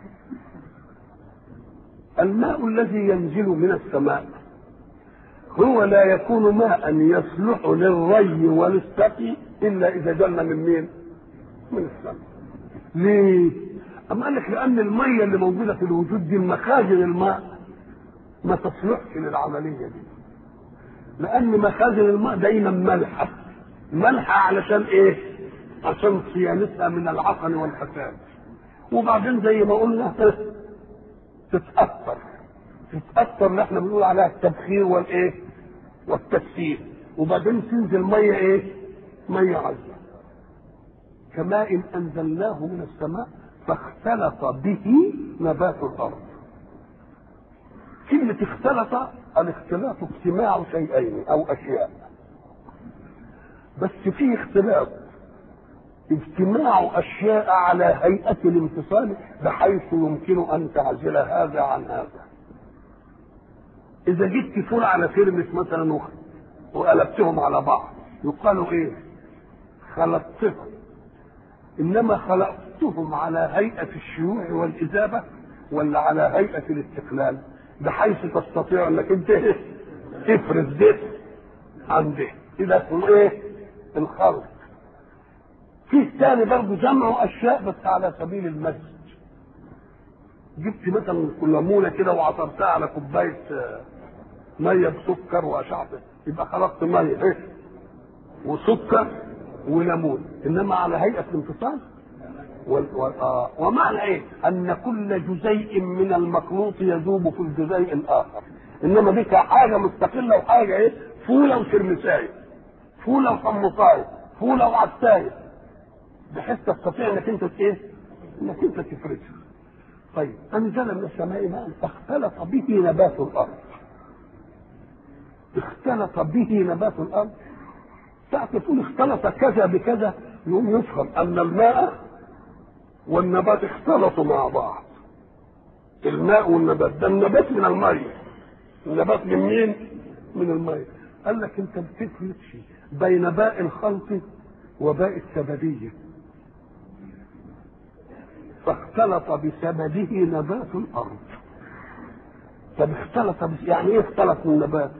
Speaker 1: الماء الذي ينزل من السماء هو لا يكون ماء يصلح للري وللسقي الا اذا جل من مين؟ من السماء. ليه؟ أما قال لك لأن المية اللي موجودة في الوجود دي مخازن الماء ما تصلحش للعملية دي. لأن مخازن الماء دايما ملحة. ملحة علشان إيه؟ عشان صيانتها من العفن والفساد. وبعدين زي ما قلنا تتأثر تتأثر اللي احنا بنقول عليها التبخير والايه؟ والتسيير وبعدين تنزل مية ايه؟ مية عذبة كماء أنزلناه من السماء فاختلط به نبات الأرض كلمة اختلط الاختلاط اجتماع شيئين أو أشياء بس في اختلاط اجتماع أشياء على هيئة الامتصال بحيث يمكن أن تعزل هذا عن هذا إذا جبت فول على ترمس مثلا وقلبتهم على بعض يقال إيه؟ خلطتهم إنما خلقتهم على هيئة الشيوع والإذابة ولا على هيئة الاستقلال بحيث تستطيع أنك أنت تفرز ده عن ده إذا اسمه إيه؟ الخلط في ثاني برضه جمع اشياء بس على سبيل المزج جبت مثلا ليمونه كده وعصرتها على كوبايه ميه بسكر واشعت يبقى خلطت ميه ايه وسكر وليمون انما على هيئه الانفصال آه. ومعنى ايه؟ ان كل جزيء من المخلوط يذوب في الجزيء الاخر انما دي حاجه مستقله وحاجه ايه؟ فوله وترمسايه فوله وحمصايه فوله وعسايه بحيث تستطيع انك انت ايه؟ انك انت تفرزها. طيب انزل من السماء ماء فاختلط به نبات الارض. اختلط به نبات الارض ساعة تقول اختلط كذا بكذا يقوم يفهم ان الماء والنبات اختلطوا مع بعض. الماء والنبات ده النبات من المية. النبات من مين؟ من المية. قال لك انت بتفرقش بين باء الخلط وباء السببيه فاختلط بسببه نبات الارض طب اختلط بس يعني ايه اختلط من النبات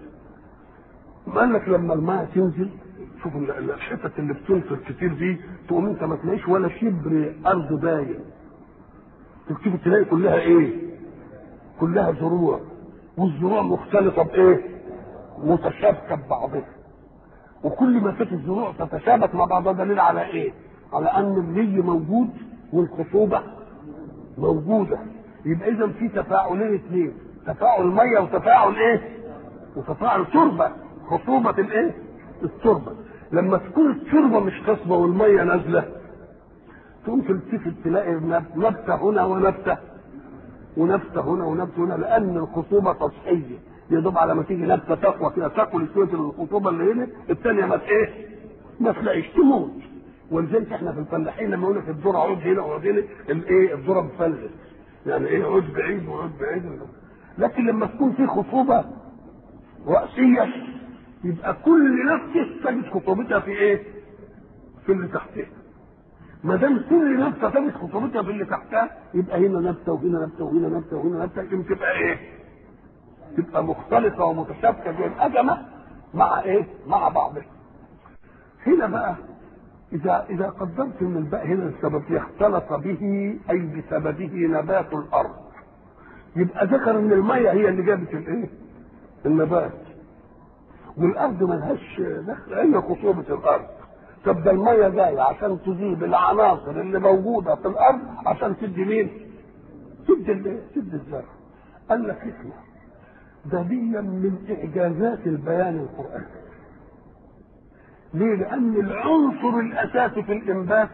Speaker 1: قال لك لما الماء تنزل شوف الحتت اللي بتنزل كتير دي تقوم انت ما تلاقيش ولا شبر ارض باين تكتب تلاقي كلها ايه كلها زروع والزروع مختلطه بايه متشابكه ببعضها وكل ما كانت الزروع تتشابك مع بعضها دليل على ايه على ان الري موجود والخصوبه موجوده يبقى اذا في تفاعلين اثنين تفاعل ميه وتفاعل ايه وتفاعل تربه خصوبه الايه التربه لما تكون التربه مش خصبه والميه نازله تقوم تلتفت تلاقي نبته هنا ونبته ونبته هنا ونبته هنا لان الخصوبه سطحيه يا دوب على ما تيجي نبته تقوى كده تاكل شويه الخصوبه اللي هنا الثانيه ما ايه ما تلاقيش تموت ولذلك احنا في الفلاحين لما يقول لك الذره عود هنا وعود هنا الايه الذره بتفلس يعني ايه عود بعيد وعود بعيد لكن لما تكون في خصوبه راسيه يبقى كل نفس تجد خطوبتها في ايه؟ في اللي تحتها. ما دام كل نبته تجد خطوبتها في اللي تحتها يبقى هنا نبته وهنا نبته وهنا نبته وهنا نبته يمكن تبقى ايه؟ تبقى مختلطه ومتشابكه زي الأجمة مع ايه؟ مع بعضها. هنا بقى إذا إذا قدرت من الباء هنا السبب اختلط به أي بسببه نبات الأرض. يبقى ذكر إن المية هي اللي جابت الإيه؟ النبات. والأرض ملهاش دخل إلا خصوبة الأرض. طب ده المية جاية عشان تجيب العناصر اللي موجودة في الأرض عشان تدي مين؟ تدي تدي الزرع. قال لك اسمع ده دي من إعجازات البيان القرآني. ليه؟ لأن العنصر الأساسي في الإنبات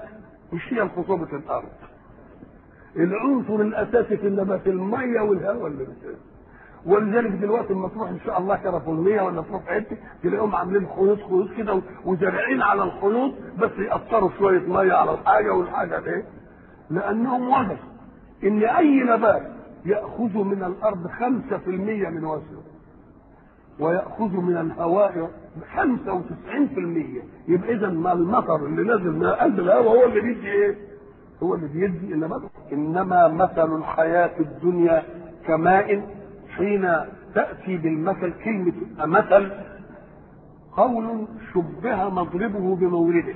Speaker 1: مش هي خصوبة الأرض العنصر الأساسي في النبات المية والهواء اللي بتاعه. ولذلك دلوقتي لما تروح ان شاء الله كرفولميه ولا تروح حته تلاقيهم عاملين خيوط خيوط كده وزارعين على الخيوط بس يقطروا شويه ميه على الحاجه والحاجه ايه؟ لانهم وجدوا ان اي نبات ياخذ من الارض 5% من وزنه ويأخذ من الهواء 95% يبقى إذا ما المطر اللي نازل من قلب الهواء هو اللي بيدي إيه؟ هو اللي بيدي النبات إنما مثل الحياة الدنيا كماء حين تأتي بالمثل كلمة مثل قول شبه مضربه بمورده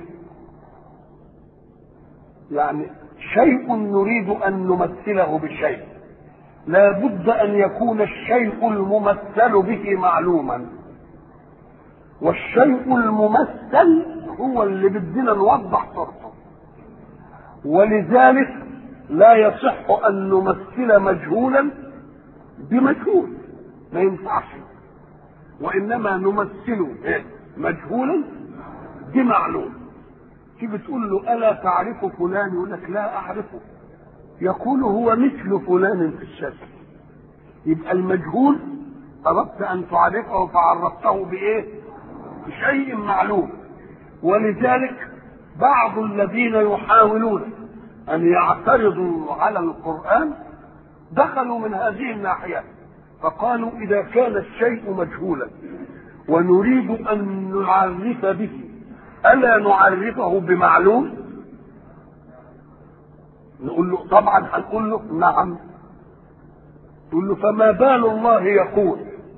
Speaker 1: يعني شيء نريد أن نمثله بشيء لا بد أن يكون الشيء الممثل به معلوما والشيء الممثل هو اللي بدنا نوضح صورته ولذلك لا يصح أن نمثل مجهولا بمجهول ما ينفعش وإنما نمثل مجهولا بمعلوم تيجي تقول له ألا تعرف فلان يقول لك لا أعرفه يقول هو مثل فلان في الشكل يبقى المجهول أردت أن تعرفه فعرفته بإيه؟ بشيء معلوم ولذلك بعض الذين يحاولون أن يعترضوا على القرآن دخلوا من هذه الناحية فقالوا إذا كان الشيء مجهولا ونريد أن نعرف به ألا نعرفه بمعلوم نقول له طبعا هنقول له نعم نقول له فما بال الله يقول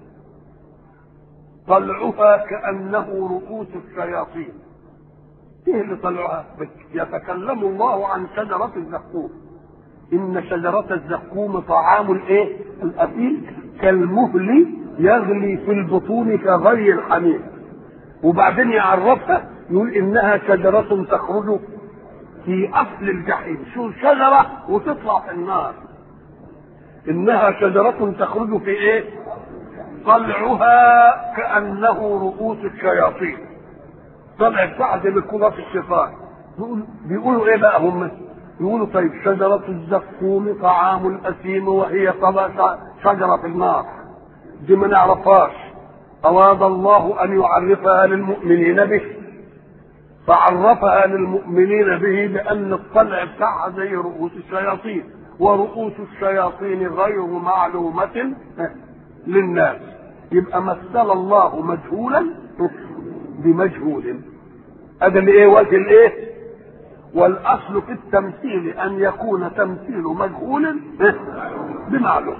Speaker 1: طلعها كأنه رؤوس الشياطين ايه اللي طلعها يتكلم الله عن شجرة الزقوم إن شجرة الزقوم طعام الإيه؟ الأثيل كالمهل يغلي في البطون كغلي الحميم وبعدين يعرفها يقول إنها شجرة تخرج في أصل الجحيم شو شجرة وتطلع في النار إنها شجرة تخرج في إيه؟ طلعها كأنه رؤوس الشياطين طلع بتاع زي بتكون في الشيطان بيقول بيقولوا ايه بقى هم؟ يقولوا طيب شجرة الزقوم طعام الأثيم وهي طبعا شجرة في النار دي ما نعرفهاش أراد الله أن يعرفها للمؤمنين به فعرفها للمؤمنين به بأن الطلع بتاعها زي رؤوس الشياطين ورؤوس الشياطين غير معلومة للناس يبقى مثل الله مجهولا بمجهول هذا الايه وجه الايه والاصل في التمثيل ان يكون تمثيل مجهول بمعلوم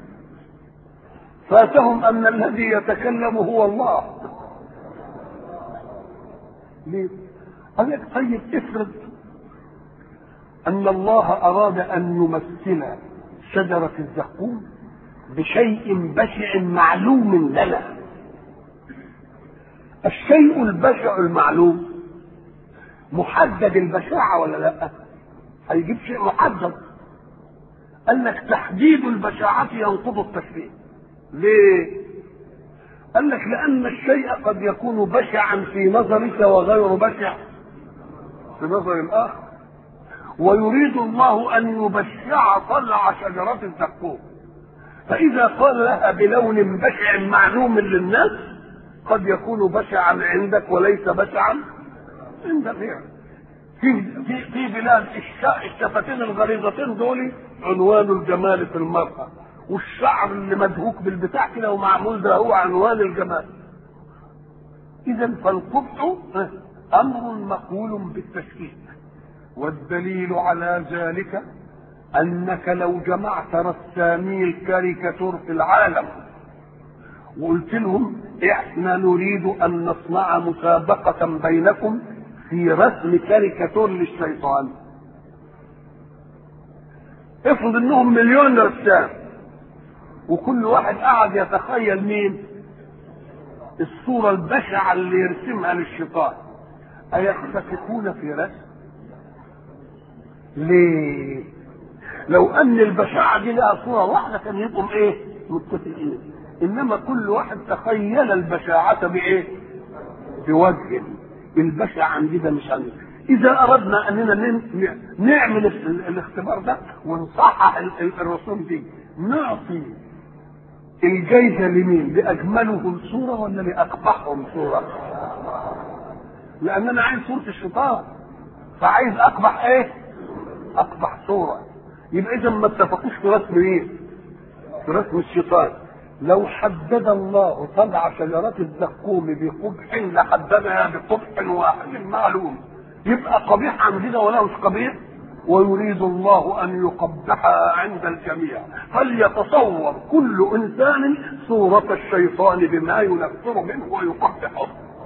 Speaker 1: فاتهم ان الذي يتكلم هو الله ليه قال لك طيب افرض ان الله اراد ان يمثل شجره الزقوم بشيء بشع معلوم لنا الشيء البشع المعلوم محدد البشاعة ولا لا هيجيب شيء محدد قال لك تحديد البشاعة ينقض التشريع ليه قال لك لأن الشيء قد يكون بشعا في نظرك وغير بشع في نظر الآخر ويريد الله أن يبشع طلع شجرة الزقوم فإذا قال لها بلون بشع معلوم للناس قد يكون بشعا عندك وليس بشعا عند غيرك في في في بلاد الشفتين الغليظتين دول عنوان الجمال في المرأة والشعر اللي مدهوك بالبتاع كده ومعمول ده هو عنوان الجمال إذا فالقبح أمر مقول بالتشكيك والدليل على ذلك أنك لو جمعت رسامي الكاريكاتور في العالم وقلت لهم احنا نريد ان نصنع مسابقة بينكم في رسم كاريكاتور للشيطان افرض انهم مليون رسام وكل واحد قاعد يتخيل مين الصورة البشعة اللي يرسمها للشيطان أيتفقون في رسم ليه لو ان البشاعة دي لها صورة واحدة كان يبقوا ايه متفقين انما كل واحد تخيل البشاعة بايه بوجه البشع عندي ده مش عندي اذا اردنا اننا ن- نعمل ال- الاختبار ده ونصحح ال- ال- الرسوم دي نعطي الجايزه لمين؟ لاجملهم صوره ولا لاقبحهم صوره؟ لان انا عايز صوره الشيطان فعايز اقبح ايه؟ اقبح صوره يبقى اذا ما اتفقوش في رسم مين؟ في رسم الشيطان لو حدد الله طلع شجرة الزقوم بقبح لحددها بقبح واحد معلوم يبقى قبيح عندنا ولا مش قبيح ويريد الله ان يقبحها عند الجميع فليتصور كل انسان صورة الشيطان بما ينفر منه ويقبحه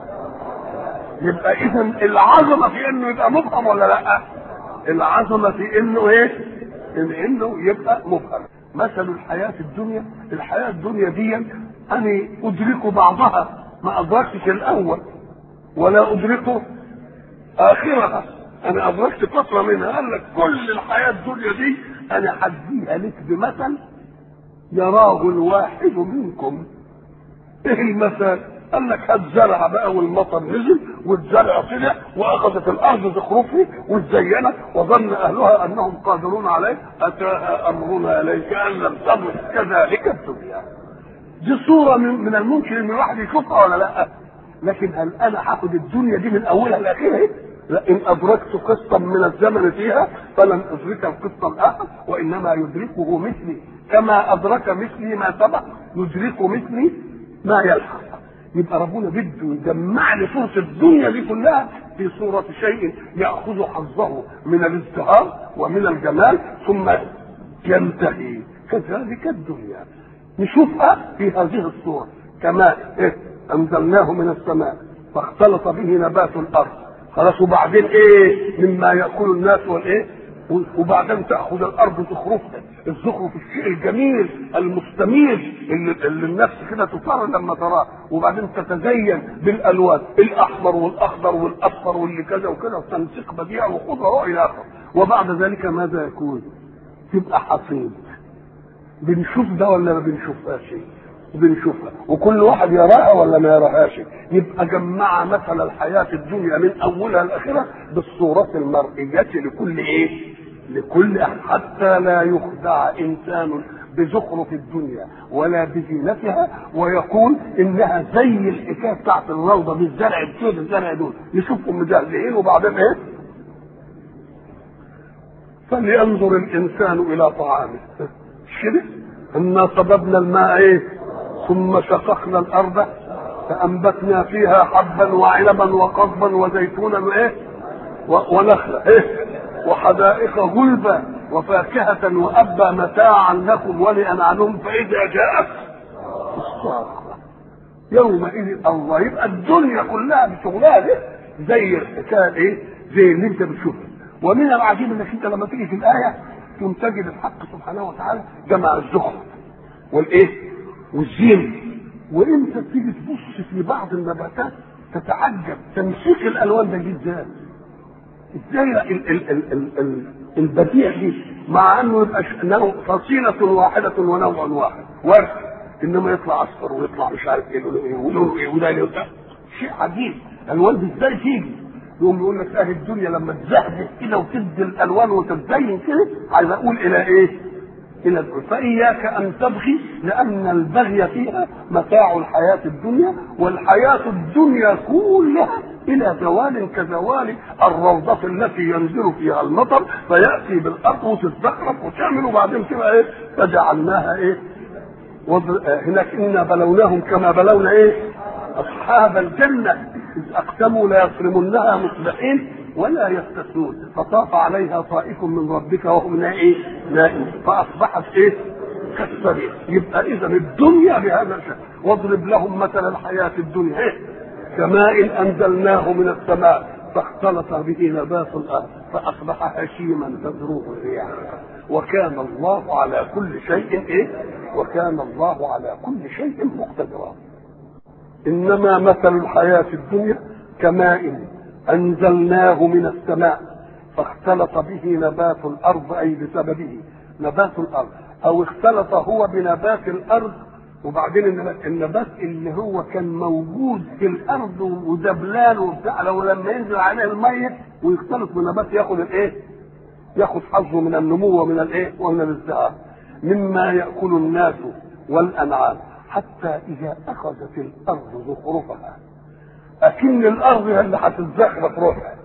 Speaker 1: يبقى اذا العظمة في انه يبقى مبهم ولا لا العظمة في انه ايه ان انه يبقى مبهم مثل الحياة الدنيا الحياة الدنيا دي أنا أدرك بعضها ما أدركتش الأول ولا أدرك آخرها أنا أدركت فترة منها قال لك كل الحياة الدنيا دي أنا هديها لك بمثل يراه الواحد منكم إيه المثل؟ قال لك هات زرع بقى والمطر نزل والزرع طلع واخذت الارض زخرفه وزينت وظن اهلها انهم قادرون عليه اتاها امرنا اليك ان لم تمت كذلك الدنيا دي صوره من, من الممكن ان الواحد يشوفها ولا لا لكن هل انا هاخد الدنيا دي من اولها لاخرها لا ان ادركت قسطا من الزمن فيها فلن ادرك القسط الاخر وانما يدركه مثلي كما ادرك مثلي ما سبق يدرك مثلي ما يلحق يبقى ربنا بده يجمع لي صورة الدنيا دي كلها في صورة شيء يأخذ حظه من الازدهار ومن الجمال ثم ينتهي كذلك الدنيا نشوفها في هذه الصورة كما إيه؟ أنزلناه من السماء فاختلط به نبات الأرض خلاص وبعدين إيه مما يأكل الناس والإيه وبعدين تاخذ الارض زخرفها الزخرف الشيء الجميل المستميل اللي, اللي النفس كده تطر لما تراه وبعدين تتزين بالالوان الاحمر والاخضر والاصفر واللي كذا وكذا وتنسيق بديع وخضره الى اخره وبعد ذلك ماذا يكون؟ تبقى حصيد بنشوف ده ولا ما بنشوفهاش بنشوفها وكل واحد يراها ولا ما يراهاش يبقى جمع مثل الحياة الدنيا من أولها لآخرها بالصورة المرئية لكل إيه؟ لكل أحد حتى لا يخدع إنسان بزخرف الدنيا ولا بزينتها ويقول إنها زي الحكاية بتاعت الروضة بالزرع بتوع الزرع دول يشوفهم مزهزهين وبعدين إيه؟ فلينظر الإنسان إلى طعامه كده إنا صببنا الماء إيه؟ ثم شققنا الارض فانبتنا فيها حبا وعنبا وقضبا وزيتونا وايه ونخلا ايه وحدائق غلبا وفاكهة وأبا متاعا لكم ولأنعامكم فإذا جاءت الصاخة يومئذ الله يبقى الدنيا كلها بشغلها دي زي الحكاية ايه؟ زي اللي انت بتشوفها ومن العجيب انك انت لما تيجي في الآية تقوم تجد الحق سبحانه وتعالى جمع الزخرف والايه؟ والزين وانت تيجي تبص في بعض النباتات تتعجب تمسيك الالوان ده ازاي ازاي ال- ال- ال- ال- ال- البديع دي مع انه يبقى ش- نوع فصيلة واحدة ونوع واحد ورد انما يطلع اصفر ويطلع مش عارف ايه لونه ايه ولونه ايه وده لونه إيه. شيء عجيب الالوان دي ازاي تيجي يقوم يقول لك اهل الدنيا لما تزهزه كده وتدي الالوان وتتزين كده عايز اقول الى ايه؟ الى الدنيا فاياك ان تبغي لان البغي فيها متاع الحياه الدنيا والحياه الدنيا كلها الى زوال كزوال الروضه التي ينزل فيها المطر فياتي بالارض وتتزخرف وتعمل وبعدين كده ايه فجعلناها ايه وض- آه، هناك انا بلوناهم كما بلونا ايه اصحاب الجنه اذ اقسموا ليصرمنها مصبحين ولا يستثنون فطاف عليها طائف من ربك وهم نائم نائم فاصبحت ايه كالسرير يبقى اذا الدنيا بهذا الشكل واضرب لهم مثل الحياه الدنيا إيه؟ كماء انزلناه من السماء فاختلط به نبات الارض فاصبح هشيما تذروه الرياح وكان الله على كل شيء ايه وكان الله على كل شيء مقتدرا انما مثل الحياه الدنيا كماء انزلناه من السماء فاختلط به نبات الارض اي بسببه نبات الارض او اختلط هو بنبات الارض وبعدين النبات النبات اللي هو كان موجود في الارض ودبلان وبتاع لو لما ينزل عليه الميه ويختلط بالنبات ياخد الايه؟ ياخد حظه من النمو ومن الايه؟ ومن الازدهار مما ياكل الناس والانعام حتى اذا اخذت الارض زخرفها اكن الارض هي اللي هتتزخرف روحها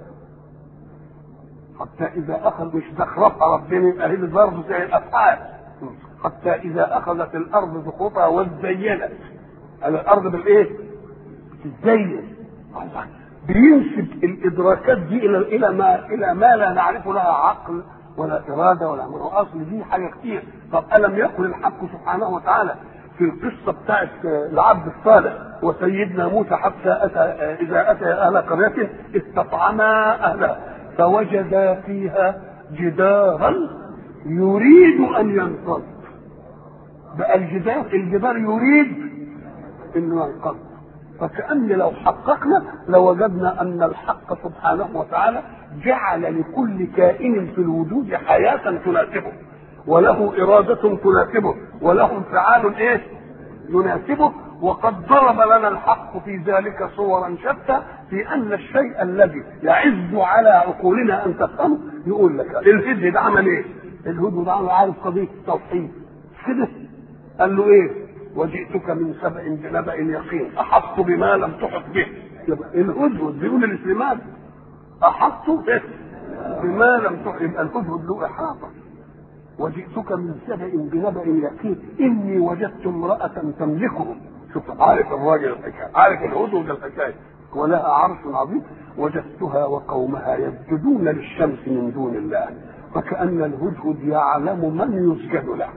Speaker 1: حتى اذا اخذ مش زخرفها ربنا يبقى هي برضه زي الافعال حتى اذا اخذت الارض زخرفها وازينت الارض بالايه؟ بتزين بينسب الادراكات دي الى الى ما الى ما لا نعرف لها عقل ولا اراده ولا من اصل دي حاجه كتير طب الم يقل الحق سبحانه وتعالى في القصه بتاعت العبد الصالح وسيدنا موسى حتى اتى اذا اتى اهل قريه استطعما اهلها فوجدا فيها جدارا يريد ان ينقض بقى الجدار الجدار يريد انه ينقض فكأن لو حققنا لوجدنا أن الحق سبحانه وتعالى جعل لكل كائن في الوجود حياة تناسبه وله إرادة تناسبه وله انفعال إيه؟ يناسبه وقد ضرب لنا الحق في ذلك صورا شتى في أن الشيء الذي يعز على عقولنا أن تفهمه يقول لك الهدهد عمل إيه؟ الهدهد عمل عارف قضية التوحيد كده قال له إيه؟ وجئتك من سبأ بنبأ يقين أحطت بما لم تحط به الهدهد بيقول الإسلام أحطت به بما لم تحط يبقى الهدهد له إحاطة وجئتك من سبأ بنبأ يقين إني وجدت امرأة تملكهم شوف عارف الراجل الحكاية عارف الهدهد الحكاية ولها عرش عظيم وجدتها وقومها يسجدون للشمس من دون الله فكأن الهدهد يعلم من يسجد له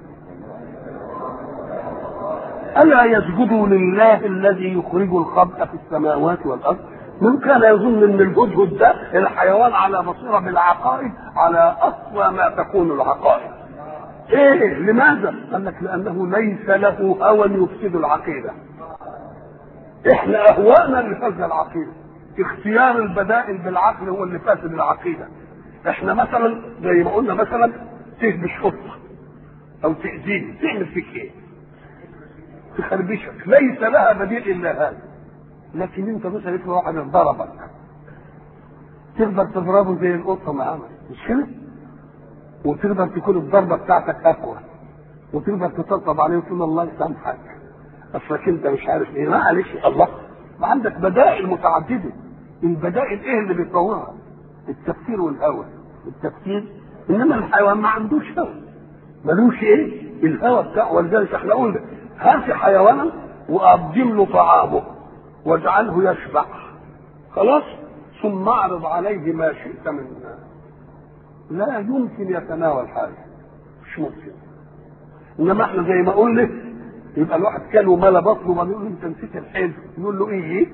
Speaker 1: ألا يسجدوا لله الذي يخرج الخبء في السماوات والأرض من كان يظن ان الهدهد ده الحيوان على بصيره بالعقائد على اقوى ما تكون العقائد ايه لماذا قال لك لانه ليس له هوى يفسد العقيده احنا اهواءنا اللي فسد العقيده اختيار البدائل بالعقل هو اللي فاسد العقيده احنا مثلا زي ما قلنا مثلا تهبش قطه او تاذيه تعمل فيك ايه تخربشك ليس لها بديل الا هذا لكن انت مثلا يطلع واحد ضربك تقدر تضربه زي القطه ما عمل مش كده؟ وتقدر تكون الضربه بتاعتك اقوى وتقدر تطبطب عليه وتقول الله يسامحك اصلك انت مش عارف ايه معلش الله ما عندك بدائل متعدده البدائل ايه اللي بيطورها؟ التفكير والهوى التفكير انما الحيوان ما عندوش هوى ملوش ايه؟ الهوى بتاعه ولذلك احنا قلنا هات حيوانا وقدم له طعامه واجعله يشبع خلاص ثم اعرض عليه ما شئت من لا يمكن يتناول حاجه مش ممكن انما احنا زي ما قلنا يبقى الواحد كان وملا بطنه وبعدين يقول له انت نسيت الحلو يقول له ايه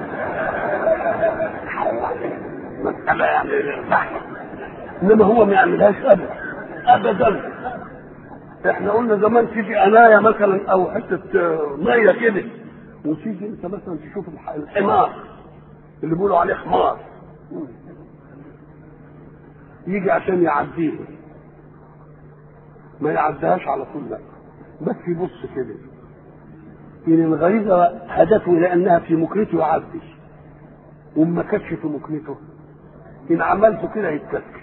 Speaker 1: مسألة يعني انما هو ما يعملهاش ابدا ابدا احنا قلنا زمان تيجي اناية مثلا او حته ميه كده وتيجي انت مثلا تشوف الحمار اللي بيقولوا عليه حمار يجي عشان يعديه ما يعديهاش على طول لا بس يبص كده ان الغريزه هدته الى انها في مكنته يعدي وما كانتش في مكنته ان عملته كده يتكسر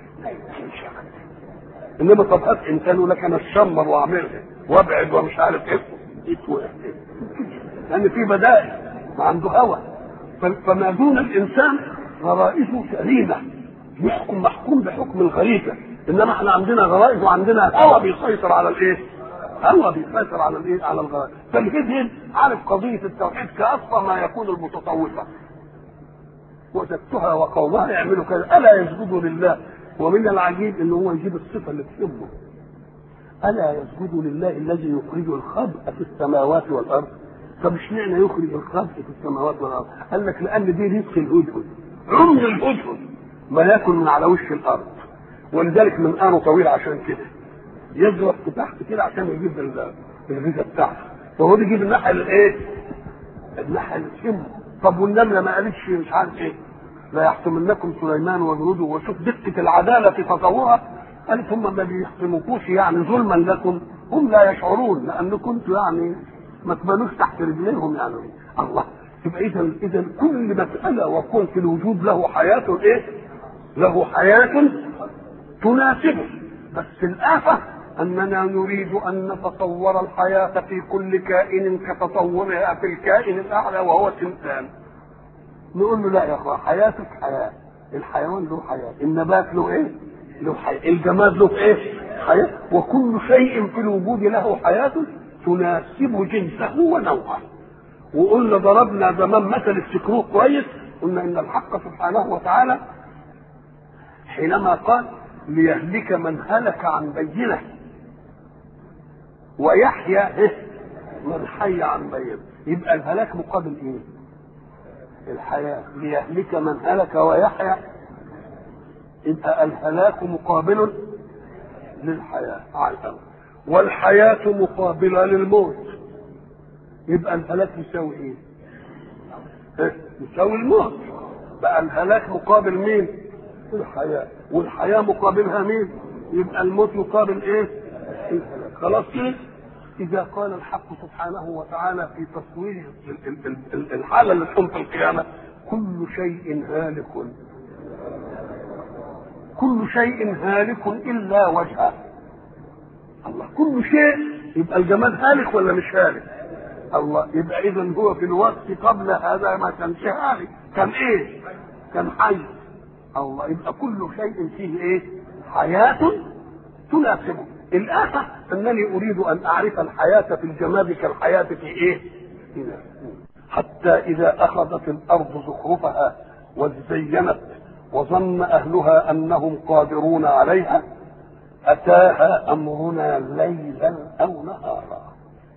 Speaker 1: انما طب هات انسان يقول لك انا اتشمر واعملها وابعد ومش عارف ايه يتوقف لان في بدائل ما عنده هوى فما دون الانسان غرائزه سليمه يحكم محكوم بحكم الغريزه انما احنا عندنا غرائز وعندنا هوى بيسيطر على الايه؟ هوى بيسيطر على الايه؟ على الغرائز فالهدهد عارف قضيه التوحيد كاصفى ما يكون المتصوفه وجدتها وقومها يعملوا كذا الا يسجدوا لله ومن العجيب ان هو يجيب الصفه اللي تهمه الا يسجدوا لله الذي يخرج الخبء في السماوات والارض طب اشمعنى يخرج الخبء في السماوات والارض قال لك لان دي رزق الهدهد عمر الهدهد ما ياكل من على وش الارض ولذلك من انه طويل عشان كده يضرب تحت كده عشان يجيب الغذاء بتاعته فهو بيجيب الناحيه الايه؟ الناحيه اللي تهمه طب والنمله ما قالتش مش عارف ايه لا يحكمنكم سليمان وجنوده وشوف دقة العدالة في تطورها قالت هم ما بيحكموكوش يعني ظلما لكم هم لا يشعرون لأن كنت يعني ما تبانوش تحت رجليهم يعني الله يبقى اذا اذا كل مساله وكون في الوجود له حياه ايه؟ له حياه تناسبه بس الآفة أننا نريد أن نتصور الحياة في كل كائن كتطورها في الكائن الأعلى وهو الإنسان نقول له لا يا أخوان حياتك حياة الحيوان له حياة النبات له إيه؟ له حياة الجماد له إيه؟ حياة وكل شيء في الوجود له حياة تناسب جنسه ونوعه وقلنا ضربنا زمان مثل السكروت كويس قلنا ان الحق سبحانه وتعالى حينما قال ليهلك من هلك عن بينه ويحيى من حي عن بينه يبقى الهلاك مقابل ايه الحياة ليهلك من هلك ويحيى يبقى الهلاك مقابل للحياة على الأول والحياة مقابلة للموت يبقى الهلاك يساوي ايه؟ يساوي الموت بقى الهلاك مقابل مين؟ الحياة والحياة مقابلها مين؟ يبقى الموت مقابل ايه؟ الهلاك خلاص كده؟ إذا قال الحق سبحانه وتعالى في تصوير الحالة اللي تكون في القيامة كل شيء هالك كل شيء هالك إلا وجهه الله كل شيء يبقى الجمال هالك ولا مش هالك؟ الله يبقى إذا هو في الوقت قبل هذا ما كانش هالك كان إيه؟ كان حي الله يبقى كل شيء فيه ايه حياة تناسبه الآخر أنني أريد أن أعرف الحياة في الجماد كالحياة في إيه حتى إذا أخذت الأرض زخرفها وزينت وظن أهلها أنهم قادرون عليها أتاها أمرنا ليلا أو نهارا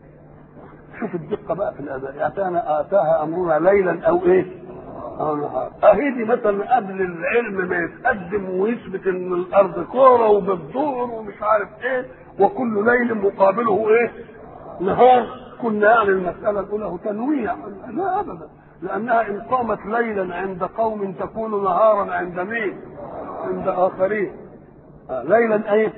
Speaker 1: شوف الدقة بقى في الأداء أتانا آتاها أمرنا ليلا أو إيه أو نهار أهي دي مثلا قبل العلم ما يتقدم ويثبت إن الأرض كورة وبتدور ومش عارف إيه وكل ليل مقابله إيه نهار كنا يعني المسألة الأولى تنويع لا أبدا لأنها إن قامت ليلا عند قوم تكون نهارا عند مين؟ عند آخرين آه ليلا أي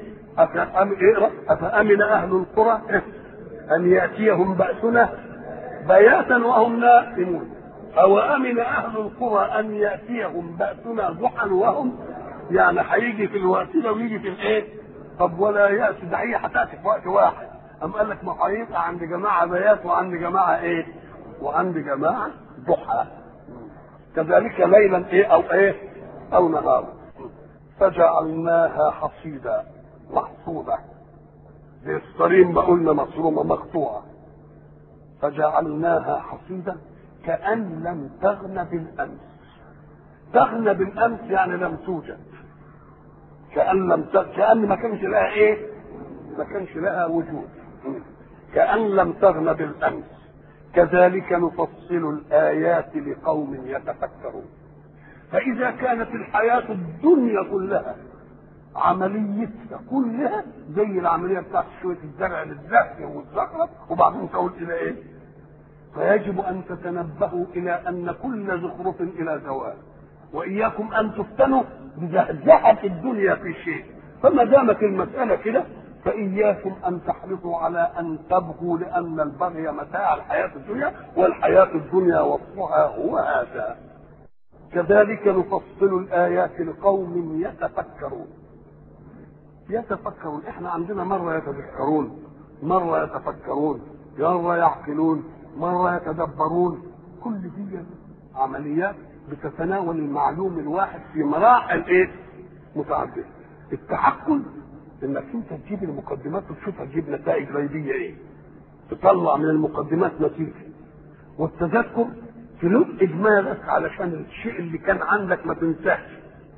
Speaker 1: أفأمن أهل القرى أن يأتيهم بأسنا بياتا وهم نائمون أو أمن أهل القرى أن يأتيهم بأسنا ضحى وهم يعني هيجي في الوقت ده ويجي في الإيه؟ طب ولا يأتي ده هي هتأتي في وقت واحد أم قال لك ما هيبقى عند جماعة بيات وعند جماعة إيه؟ وعند جماعة ضحى كذلك ليلا إيه أو إيه؟ أو نهارا فجعلناها حصيدا محصوده زي الصريم ما قلنا مصرومه مقطوعه فجعلناها حصيدا كأن لم تغن بالأمس تغنى بالأمس يعني لم توجد كأن لم ت... كأن ما كانش لها إيه؟ ما كانش لها وجود كأن لم تغن بالأمس كذلك نفصل الآيات لقوم يتفكرون فإذا كانت الحياة الدنيا كلها عمليتها كلها زي العملية بتاعت شوية الزرع للزهر والزخرف وبعدين تقول إلى إيه؟ فيجب أن تتنبهوا إلى أن كل زخرف إلى زوال وإياكم أن تفتنوا بزهزهة الدنيا في شيء فما دامت المسألة كده فإياكم أن تحرصوا على أن تبغوا لأن البغي متاع الحياة الدنيا والحياة الدنيا وصفها هو هذا كذلك نفصل الآيات لقوم يتفكرون يتفكرون احنا عندنا مرة يتذكرون مرة يتفكرون مرة يعقلون مرة يتدبرون كل دي عمليات بتتناول المعلوم الواحد في مراحل ايه متعددة التعقل انك انت تجيب المقدمات وتشوفها تجيب نتائج غيبية ايه تطلع من المقدمات نتيجة والتذكر تلق دماغك علشان الشيء اللي كان عندك ما تنساش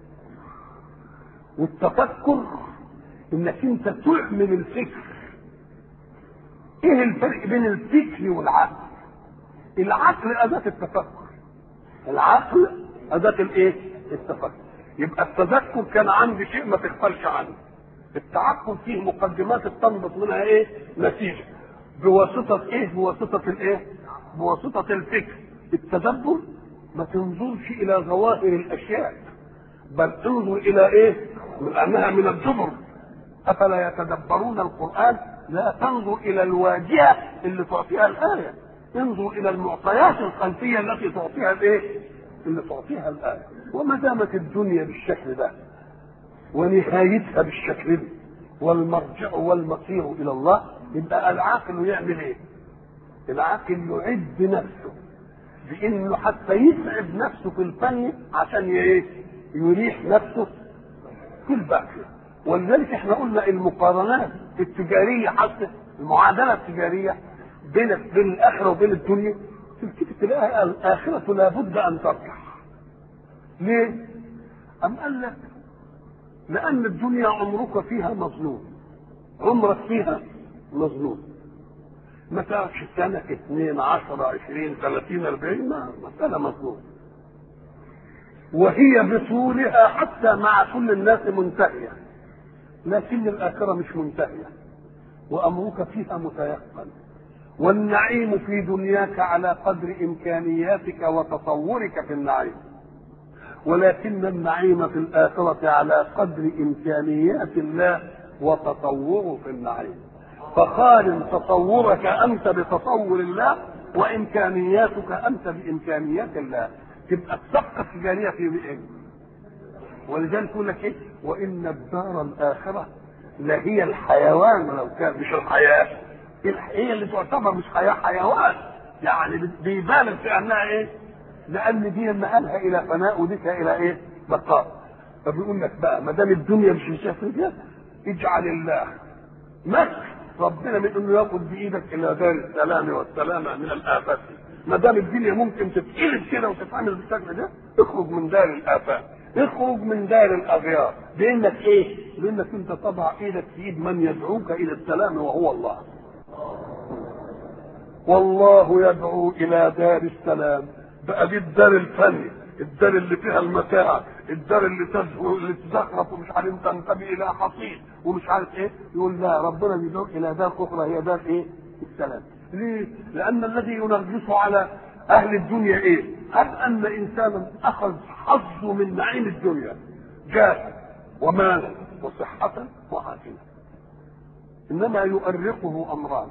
Speaker 1: والتفكر انك انت تعمل الفكر ايه الفرق بين الفكر والعقل العقل اداة التفكر العقل اداة الايه التفكر يبقى التذكر كان عندي شيء ما تغفلش عنه التعقل فيه مقدمات تنبط منها ايه نتيجه بواسطه ايه بواسطه الايه بواسطه الفكر التدبر ما تنظرش الى ظواهر الاشياء بل انظر الى ايه لانها من الزبر افلا يتدبرون القران لا تنظر الى الواجهه اللي تعطيها الايه انظر الى المعطيات الخلفيه التي تعطيها الايه اللي تعطيها الايه وما دامت الدنيا بالشكل ده ونهايتها بالشكل ده والمرجع والمصير الى الله يبقى العاقل يعمل ايه العاقل يعد نفسه بانه حتى يتعب نفسه في الفن عشان ايه يريح نفسه في الباقي ولذلك احنا قلنا المقارنات التجاريه حتى المعادله التجاريه بين بين الاخره وبين الدنيا تلتفت تلاقيها الاخره لابد ان ترجح ليه؟ أم قال لك لأن الدنيا عمرك فيها مظلوم عمرك فيها مظلوم ما تعرفش سنة اثنين عشرة عشرين ثلاثين أربعين ما مسألة مظلوم وهي بطولها حتى مع كل الناس منتهية لكن الآخرة مش منتهية وأمرك فيها متيقن والنعيم في دنياك على قدر إمكانياتك وتصورك في النعيم ولكن النعيم في الآخرة على قدر إمكانيات الله وتصوره في النعيم فقارن تصورك أنت بتصور الله وإمكانياتك أنت بإمكانيات الله تبقى الصفقة التجارية في إيه؟ ولذلك يقول لك إيه؟ وإن الدار الآخرة لهي الحيوان لو كان مش الحياة هي اللي تعتبر مش حياة حيوان يعني بيبالغ في أنها إيه؟ لان دي مآلها الى فناء وديك الى ايه؟ بقاء. فبيقول لك بقى ما دام الدنيا مش مسافر كده اجعل الله مكر ربنا من انه ياخذ بايدك الى دار السلام والسلامه من الافات. ما دام الدنيا ممكن تتقلب كده وتتعمل بالشكل ده اخرج من دار الافات. اخرج من دار الاغيار بانك ايه؟ بانك انت تضع ايدك في ايد من يدعوك الى السلام وهو الله. والله يدعو الى دار السلام بقى دي الدار الفني الدار اللي فيها المتاع الدار اللي تزهو اللي تزخرف ومش عارف تنتمي الى حصيد ومش عارف ايه يقول لا ربنا بيدعو الى دار اخرى هي دار ايه السلام ليه لان الذي ينغص على اهل الدنيا ايه هل ان انسانا اخذ حظه من نعيم الدنيا جاه ومالا وصحة وعافية انما يؤرقه امران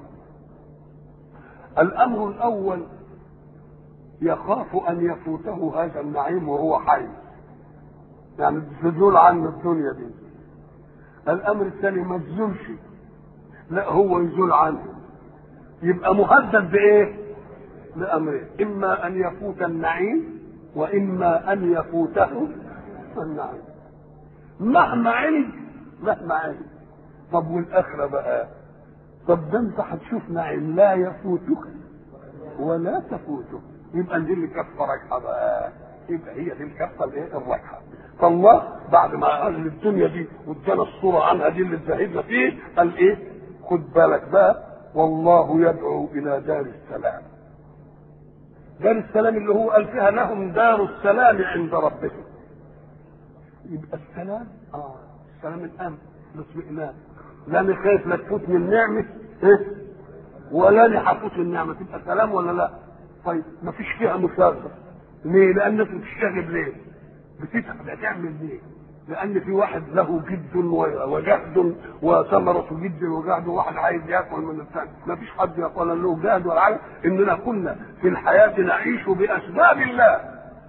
Speaker 1: الامر الاول يخاف ان يفوته هذا النعيم وهو حي يعني تزول عنه الدنيا دي الامر الثاني ما تزولش لا هو يزول عنه يبقى مهدد بايه بامرين اما ان يفوت النعيم واما ان يفوته النعيم مهما عند مهما عند طب والاخره بقى طب ده انت هتشوف نعيم لا يفوتك ولا تفوتك يبقى دي اللي كفه راجحه بقى يبقى هي دي الكفه الايه الراجحه فالله بعد ما قال الدنيا دي وادانا الصوره عنها دي اللي زهدنا فيه قال ايه خد بالك بقى والله يدعو الى دار السلام دار السلام اللي هو قال فيها لهم دار السلام عند ربهم يبقى السلام اه السلام الامن الاطمئنان لا انا خايف لا تفوتني النعمه إيه؟ ولا انا هفوت النعمه تبقى سلام ولا لا؟ طيب ما فيش فيها مشاغبه ليه؟ لانك بتشتغل ليه؟ بتتعب هتعمل ليه؟ لان في واحد له جد وجهد وثمرة جد وجهد وواحد عايز ياكل من الثاني ما فيش حد يقول له جهد ولا عايز اننا كنا في الحياة نعيش باسباب الله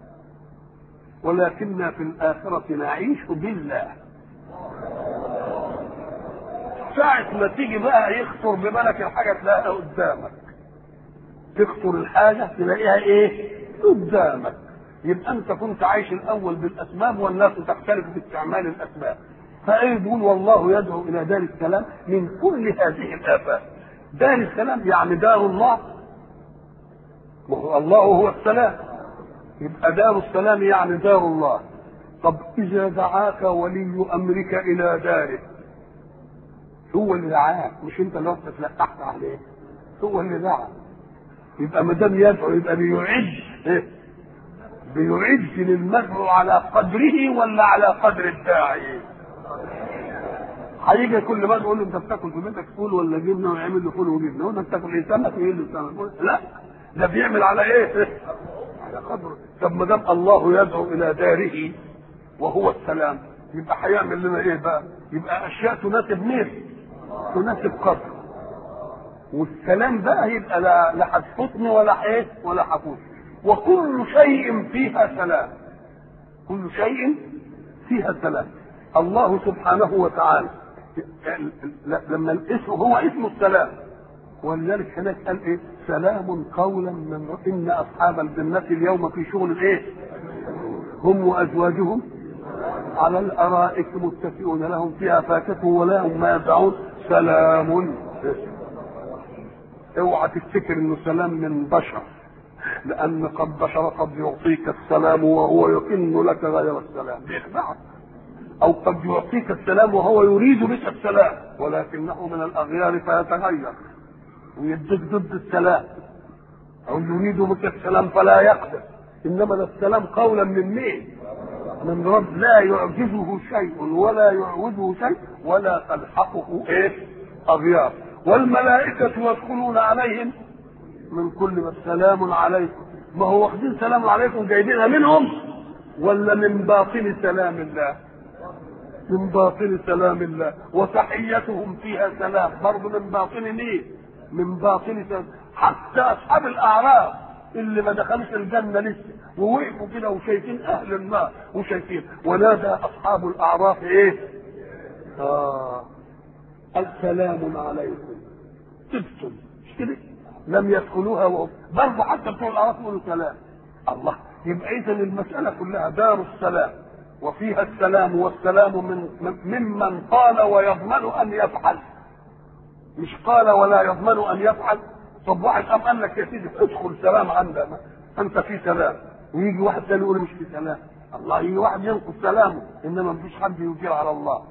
Speaker 1: ولكننا في الآخرة نعيش بالله ساعة ما تيجي بقى يخطر ببالك الحاجة تلاقيها قدامك تخطر الحاجة تلاقيها ايه قدامك يبقى انت كنت عايش الاول بالاسباب والناس تختلف في استعمال الاسباب فايه يقول والله يدعو الى دار السلام من كل هذه الافات دار السلام يعني دار الله وهو الله هو السلام يبقى دار السلام يعني دار الله طب اذا دعاك ولي امرك الى داره هو اللي دعاك مش انت اللي رحت تلقحت عليه هو اللي دعا يبقى ما دام يدعو يبقى بيعد إيه؟ بيعد للمدعو على قدره ولا على قدر الداعي هيجي كل ما تقول له انت بتاكل في بيتك فول ولا جبنه ويعمل له فول وجبنه وانت بتاكل ايه سمك ويقول له سمك لا ده بيعمل على ايه؟ على قدره طب ما دام الله يدعو الى داره وهو السلام يبقى هيعمل لنا ايه بقى؟ يبقى اشياء تناسب مين؟ تناسب قدره والسلام بقى يبقى لا لا هتفوتني ولا ايه ولا هفوت وكل شيء فيها سلام كل شيء فيها سلام الله سبحانه وتعالى لما الاسم هو اسم السلام ولذلك هناك قال ايه سلام قولا من رب ان اصحاب الجنه اليوم في شغل ايه هم وازواجهم على الارائك متكئون لهم فيها فاكهه ولهم ما يدعون سلام اوعى تفتكر انه سلام من بشر لان قد بشر قد يعطيك السلام وهو يكن لك غير السلام بيخدعك او قد يعطيك السلام وهو يريد بك السلام ولكنه من الاغيار فيتغير ويديك ضد السلام او يريد بك السلام فلا يقدر انما ده السلام قولا من مين من رب لا يعجزه شيء ولا يعوزه شيء ولا تلحقه ايه اغيار والملائكة يدخلون عليهم من كل السلام عليكم ما هو واخدين سلام عليكم جايبينها منهم ولا من باطن سلام الله من باطن سلام الله وتحيتهم فيها سلام برضه من باطن مين من باطن سلام حتى اصحاب الاعراف اللي ما دخلوش الجنه لسه ووقفوا كده وشايفين اهل النار وشايفين ونادى اصحاب الاعراف ايه اه السلام عليكم تبتم مش كده لم يدخلوها وهم برضه حتى بتوع الاعراف يقولوا سلام الله يبقى اذا المساله كلها دار السلام وفيها السلام والسلام من ممن قال ويضمن ان يفعل مش قال ولا يضمن ان يفعل طب واحد قام قال لك يا سيدي ادخل سلام عندنا انت في سلام ويجي واحد ثاني يقول مش في سلام الله يجي واحد ينقص سلامه انما مفيش حد يجير على الله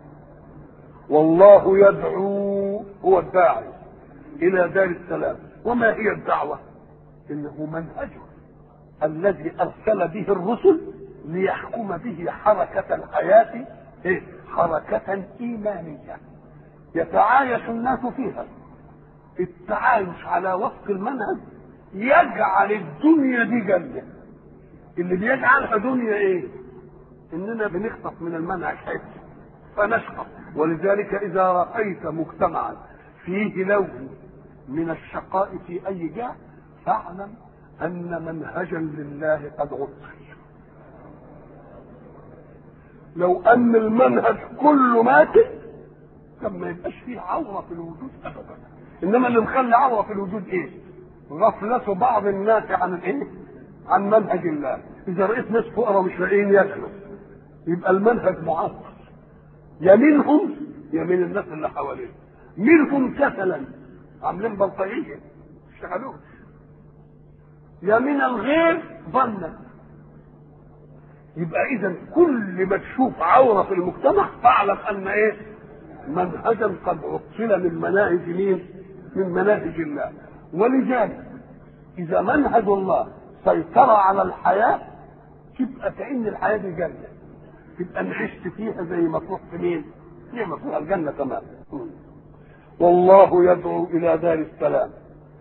Speaker 1: والله يدعو هو الداعي الى دار السلام وما هي الدعوه انه منهجه الذي ارسل به الرسل ليحكم به حركه الحياه إيه؟ حركه ايمانيه يتعايش الناس فيها التعايش على وفق المنهج يجعل الدنيا دي جنه اللي بيجعلها دنيا ايه اننا بنخطف من المنهج حته فنشقى ولذلك اذا رايت مجتمعا فيه لون من الشقاء في اي جهه فاعلم ان منهجا لله قد عطل لو ان المنهج كله ماتت كان ما يبقاش فيه عوره في الوجود ابدا انما اللي مخلي عوره في الوجود ايه غفلة بعض الناس عن الايه عن منهج الله اذا رأيت ناس فقراء مش لاقيين ياكلوا يبقى المنهج معطل يا منهم يا من الناس اللي حواليه منهم كسلا عاملين بلطجيه اشتغلوش يا من الغير ظنا يبقى اذا كل ما تشوف عوره في المجتمع فاعلم ان ايه منهجا قد عطل من مناهج مين من مناهج الله ولذلك اذا منهج الله سيطر على الحياه تبقى كان الحياه دي جنه تبقى نعشت فيها زي ما تروح في مين؟ زي ما تروح الجنه تمام والله يدعو الى دار السلام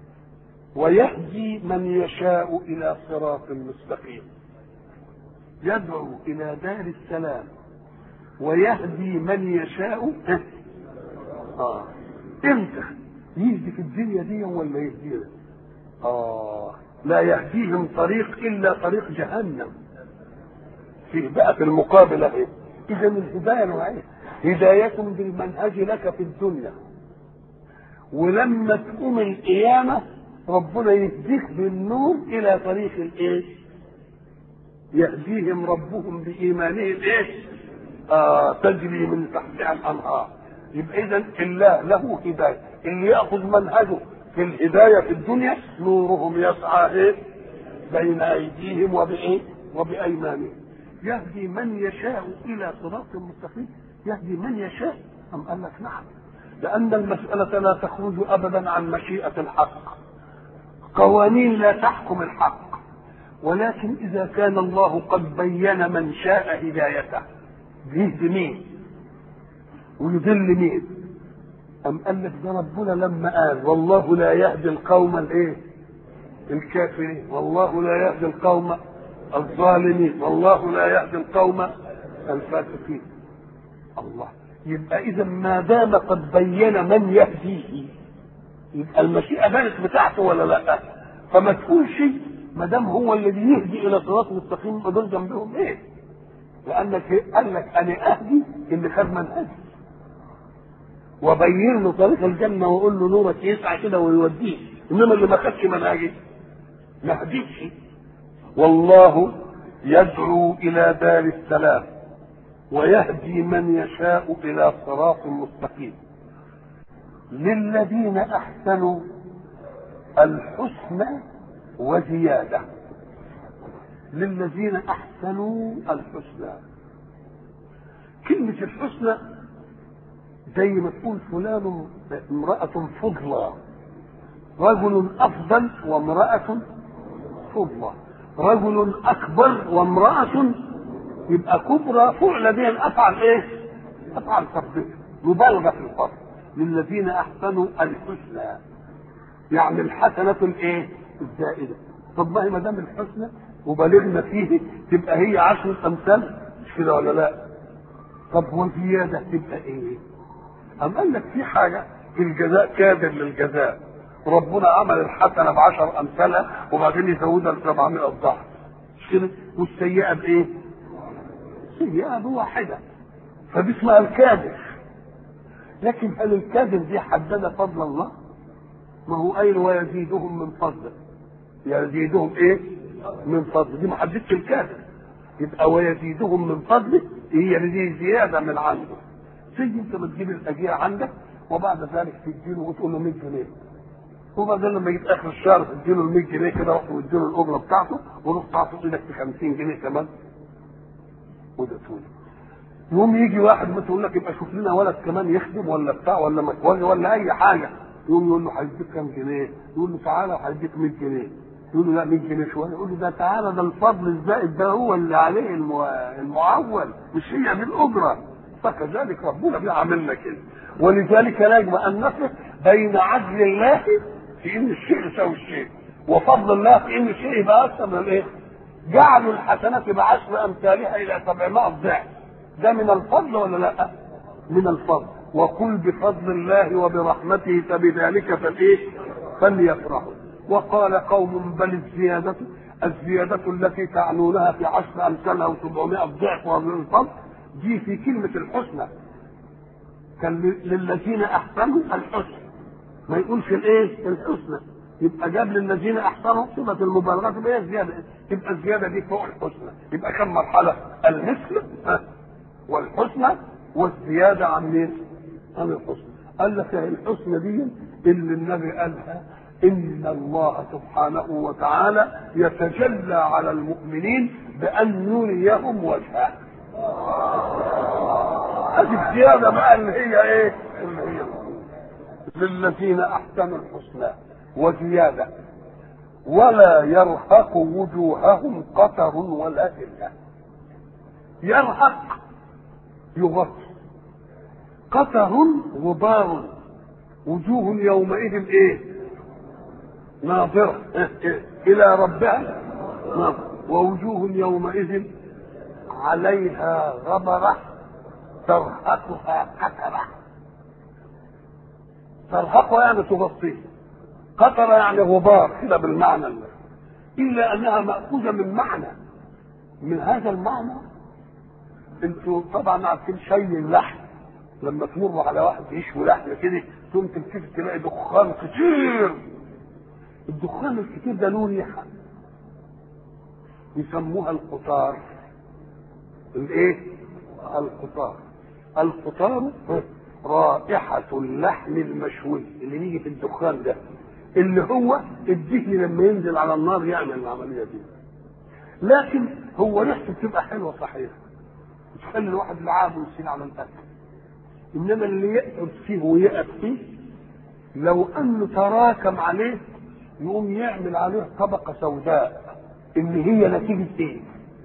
Speaker 1: ويهدي من يشاء الى صراط مستقيم يدعو الى دار السلام ويهدي من يشاء اه امتى يهدي في الدنيا دي ولا يهدينا اه لا يهديهم طريق الا طريق جهنم في بقى في المقابل اهي اذا الهدايه نوعين هدايه بالمنهج لك في الدنيا ولما تقوم القيامه ربنا يهديك بالنور الى طريق الايه يهديهم ربهم بايمانهم ايه آه تجري من تحتها الانهار يبقى اذا الله له هدايه اللي ياخذ منهجه في الهدايه في الدنيا نورهم يسعى ايه بين ايديهم وبايه وبايمانهم يهدي من يشاء الى صراط مستقيم يهدي من يشاء ام قال لك نعم لان المساله لا تخرج ابدا عن مشيئه الحق قوانين لا تحكم الحق ولكن اذا كان الله قد بين من شاء هدايته يهدي مين ويذل مين أم قال لك ده ربنا لما قال والله لا يهدي القوم الايه الكافرين والله لا يهدي القوم الظالمين والله لا يهدي القوم الفاسقين الله يبقى اذا ما دام قد بين من يهديه يبقى المشيئه بانت بتاعته ولا لا فما تقولش ما دام هو اللي بيهدي الى صراط مستقيم يبقى دول جنبهم ايه لانك قال لك انا اهدي اللي خد منهجي وبين له طريق الجنه واقول له نورك يسعى كده ويوديه انما اللي ما خدش منهجي ما هديش والله يدعو الى دار السلام ويهدي من يشاء الى صراط مستقيم للذين احسنوا الحسنى وزياده للذين احسنوا الحسنى كلمه الحسنى زي ما تقول فلان امراه فضلى رجل افضل وامراه فضلى رجل اكبر وامراه يبقى كبرى فعل به الافعل ايه؟ افعل تفضيل مبالغه في الفضل للذين احسنوا الحسنى يعني الحسنه الايه؟ الزائده طب ما هي ما دام الحسنى وبالغنا فيه تبقى هي عشر امثال مش كده ولا لا؟ طب وزياده تبقى ايه؟ أم قال لك في حاجه في الجزاء كادر للجزاء ربنا عمل الحسنه بعشر امثالها وبعدين يزودها ل 700 ضعف مش كده؟ والسيئه بايه؟ سيئة بواحدة فدي اسمها الكاذب لكن هل الكاذب دي حدد فضل الله؟ ما هو قايل ويزيدهم من فضله يزيدهم ايه؟ من فضله دي ما حددش الكاذب يبقى ويزيدهم من فضله هي دي زيادة من عنده تيجي انت بتجيب الاجير عندك وبعد ذلك تديله وتقول له 100 جنيه وبعدين لما يجي اخر الشهر تديله ال 100 جنيه كده روح وتديله الاجره بتاعته وروح تعطي ايدك ب 50 جنيه كمان وده تقول يوم يجي واحد ما تقول لك يبقى شوف لنا ولد كمان يخدم ولا بتاع ولا مكواجي ولا اي حاجه يقوم يقول له هيديك كام جنيه يقول له تعالى وهيديك 100 جنيه يقول له لا 100 جنيه شويه يقول له ده تعالى ده الفضل الزائد ده هو اللي عليه المو... المعول مش هي دي الاجره فكذلك ربنا بيعاملنا كده ولذلك يجب ان نفرق بين عدل الله في ان الشيء يساوي الشيء وفضل الله في ان الشيء يبقى اكثر من الايه؟ جعلوا الحسنات بعشر امثالها الى 700 ضعف ده من الفضل ولا لا؟ من الفضل وقل بفضل الله وبرحمته فبذلك فالايه؟ فليفرحوا وقال قوم بل الزيادة الزيادة التي تعنونها في عشر أمثالها و700 ضعف ومن الفضل دي في كلمة الحسنى كان للذين أحسنوا الحسنى ما يقولش الإيه؟ الحسنى يبقى جاب للذين أحسنوا صفة المبالغة تبقى هي زيادة تبقى الزيادة دي فوق الحسنى يبقى كم مرحلة؟ المثل والحسنى والزيادة عن مين؟ عن الحسنى قال لك الحسنى دي اللي النبي قالها إن الله سبحانه وتعالى يتجلى على المؤمنين بأن يريهم وجهه. هذه الزيادة بقى اللي هي إيه؟ اللي هي للذين أحسنوا الحسنى وزيادة ولا يرهق وجوههم قتر ولا ذلة. يرهق يغطي قتر غبار وجوه يومئذ ايه؟ ناظرة إلى ربها ناظرة ووجوه يومئذ عليها غبرة ترهقها قترة ترهقها يعني تغطيه قترة يعني غبار كده بالمعنى اللي. إلا أنها مأخوذة من معنى من هذا المعنى انتوا طبعا عارفين شيء اللحم لما تمروا على واحد يشوي لحم كده تقوم تلتفت تلاقي دخان كتير الدخان الكتير ده له ريحه يسموها القطار الايه القطار القطار رائحة اللحم المشوي اللي يجي في الدخان ده اللي هو الدهن لما ينزل على النار يعمل العملية دي لكن هو ريحته بتبقى حلوة صحيح تخلي الواحد لعاب ويسيل على الاكل انما اللي يقعد فيه ويقف فيه لو انه تراكم عليه يقوم يعمل عليه طبقة سوداء ان هي نتيجة ايه؟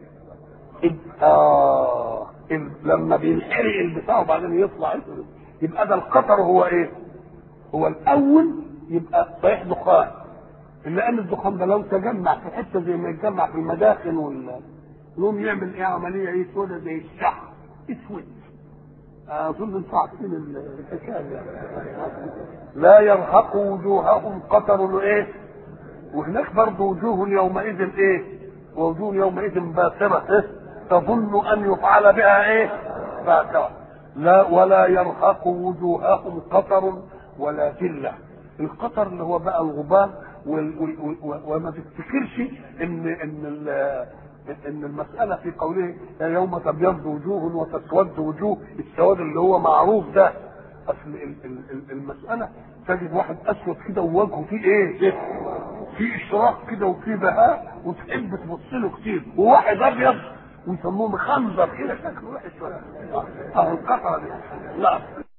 Speaker 1: آه لما بينحرق البتاع وبعدين يطلع يبقى ده القطر هو ايه؟ هو الاول يبقى صحيح دخان لان الدخان ده لو تجمع في حته زي ما يتجمع في المداخن وال يقوم يعمل ايه عمليه ايه سودة زي الشحم اسود اظن انتم عارفين الحكايه لا يرهق وجوههم قتر وايه وهناك برضه وجوه يومئذ ايه ووجوه يومئذ باسرة إيه؟ تظن ان يفعل بها ايه فاكرة لا ولا يرهق وجوههم قطر ولا ذلة القطر اللي هو بقى الغبار وما تفتكرش ان ان ان المساله في قوله يوم تبيض وجوه وتسود وجوه السواد اللي هو معروف ده اصل المساله تجد واحد اسود كده ووجهه فيه ايه؟ في اشراق كده وفي بهاء وتحب تبص له كتير وواحد ابيض ويسموه مخنزر كده شكله وحش اهو القطره دي لا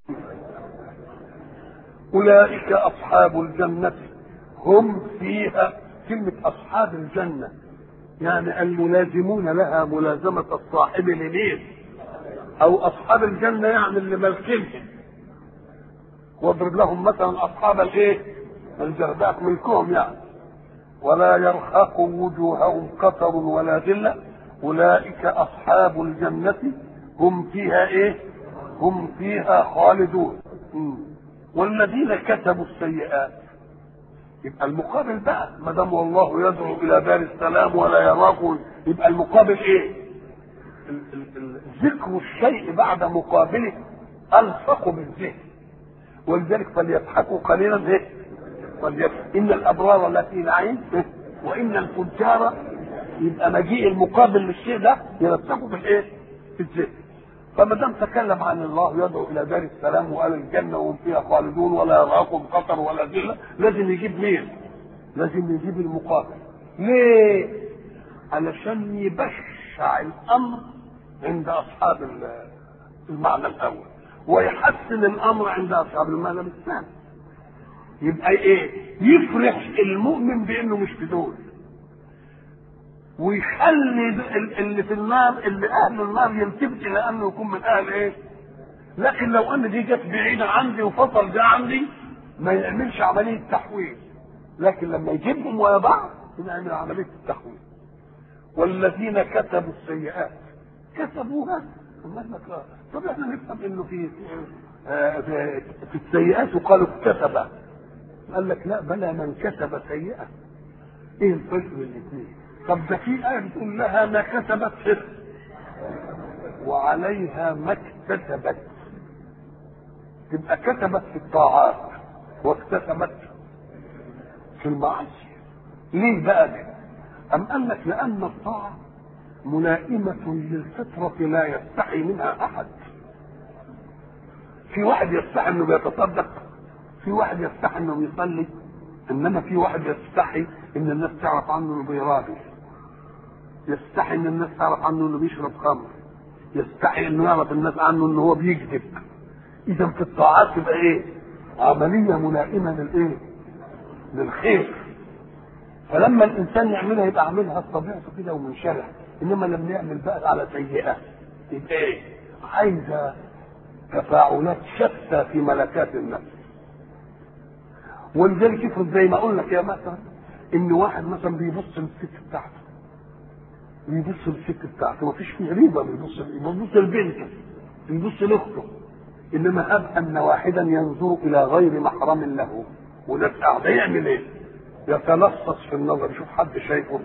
Speaker 1: اولئك اصحاب الجنه هم فيها كلمه اصحاب الجنه يعني الملازمون لها ملازمه الصاحب لمين او اصحاب الجنه يعني اللي ملكينها واضرب لهم مثلا اصحاب الايه الجرداء ملكهم يعني ولا يرهق وجوههم قتر ولا ذله اولئك اصحاب الجنه هم فيها ايه هم فيها خالدون والذين كتبوا السيئات يبقى المقابل بقى ما دام والله يدعو الى دار السلام ولا يراكم يبقى المقابل ايه ذكر الشيء بعد مقابله الصق بالذهن ولذلك فليضحكوا قليلا ايه فليضحك ان الابرار التي نعيم وان الفجار يبقى مجيء المقابل للشيء ده يلصقوا بالايه؟ في الذهن فما دام تكلم عن الله يدعو الى دار السلام وقال الجنه وهم فيها خالدون ولا يراكم خطر ولا ذله لازم يجيب مين؟ لازم يجيب المقابل ليه؟ علشان يبشع الامر عند اصحاب المعنى الاول ويحسن الامر عند اصحاب المعنى الثاني يبقى ايه؟ يفرح المؤمن بانه مش في دول ويخلي اللي في النار اللي اهل النار يلتفت الى انه يكون من اهل ايه؟ لكن لو ان دي جت بعيده عندي وفصل ده عندي ما يعملش عمليه تحويل لكن لما يجيبهم ويا بعض يعمل عمليه التحويل والذين كتبوا السيئات كتبوها طب احنا نفهم انه في في, في السيئات وقالوا اكتسب قال لك لا بلى من كتب سيئه ايه الفرق بين الاثنين طب ده في آية بتقول لها ما كسبت حفظ وعليها ما اكتسبت تبقى كتبت في الطاعات واكتسبت في المعاصي ليه بقى ده؟ أم قال لك لأن الطاعة ملائمة للفطرة لا يستحي منها أحد في واحد يستحي انه بيتصدق في واحد يستحي انه يصلي انما في واحد يستحي ان الناس تعرف عنه انه بيرابي يستحي ان الناس تعرف عنه انه بيشرب خمر يستحي انه يعرف الناس عنه انه هو بيكذب اذا في الطاعات تبقى ايه عمليه ملائمه للايه للخير فلما الانسان يعملها يبقى عاملها بطبيعته كده ومنشرح انما لما يعمل بقى على سيئه يبقى ايه عايزه تفاعلات شتى في ملكات النفس ولذلك افرض زي ما اقول لك يا مثلا ان واحد مثلا بيبص للست بتاعته بيبص للست بتاعته مفيش فيه ريبه بيبص بيبص لبنته بيبص لاخته انما هب ان واحدا ينظر الى غير محرم له وده قاعد يعمل ايه؟ يتلصص في النظر يشوف حد شايفه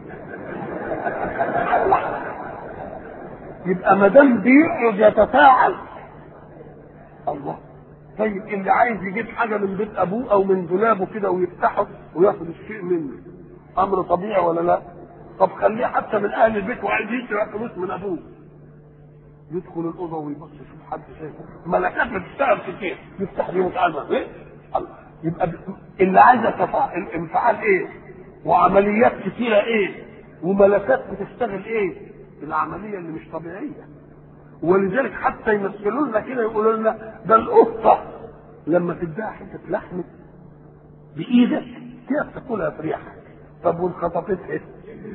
Speaker 1: يبقى ما دام بيقعد يتفاعل الله طيب اللي عايز يجيب حاجه من بيت ابوه او من دولابه كده ويفتحه وياخد الشيء منه امر طبيعي ولا لا؟ طب خليه حتى من اهل البيت وعايز يسرق فلوس من ابوه يدخل الاوضه ويبص يشوف حد شايفه ملكات بتشتغل كتير يفتح ليه وتعالى ايه؟ الله يبقى اللي عايزه تفاعل انفعال ايه؟ وعمليات كتيره ايه؟ وملكات بتشتغل ايه؟ العمليه اللي مش طبيعيه ولذلك حتى يمثلوا لنا كده يقولوا لنا ده القطه لما تديها حته لحم بايدك كده تاكلها في ريحك طب وانخطفتها ايه؟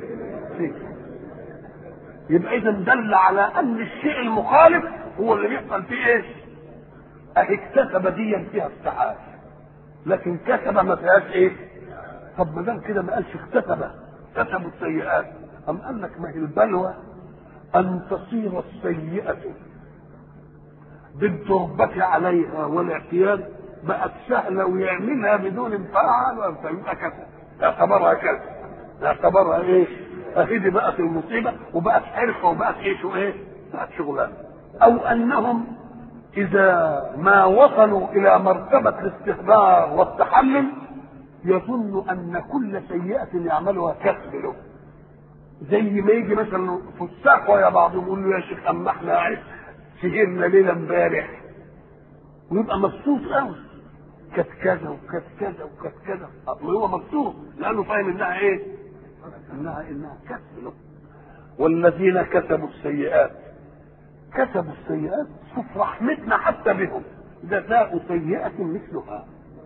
Speaker 1: يبقى اذا دل على ان الشيء المخالف هو اللي بيحصل فيه ايه؟ اهي اكتسب ديا فيها السعاده لكن كسب ما فيهاش ايه؟ طب ما دام كده ما قالش اكتسب كسبوا السيئات أم قال لك ما هي البلوى أن تصير السيئة بالتربة عليها والاعتياد بقت سهلة ويعملها بدون انفعال يبقى كذا اعتبرها كذا اعتبرها ايه؟ اهي دي بقت المصيبة وبقت حرفة وبقت ايش وايه؟ بقت شغلانة أو أنهم إذا ما وصلوا إلى مرتبة الاستهبار والتحمل يظن أن كل سيئة يعملها كسب له زي ما يجي مثلا فساق ويا بعضهم يقول له يا شيخ اما احنا سهرنا ليله امبارح ويبقى مبسوط قوي كانت كذا وكانت كذا وكانت كذا هو مبسوط لانه فاهم انها ايه؟ انها انها كسب له والذين كسبوا السيئات كسبوا السيئات شوف رحمتنا حتى بهم جزاء سيئة مثلها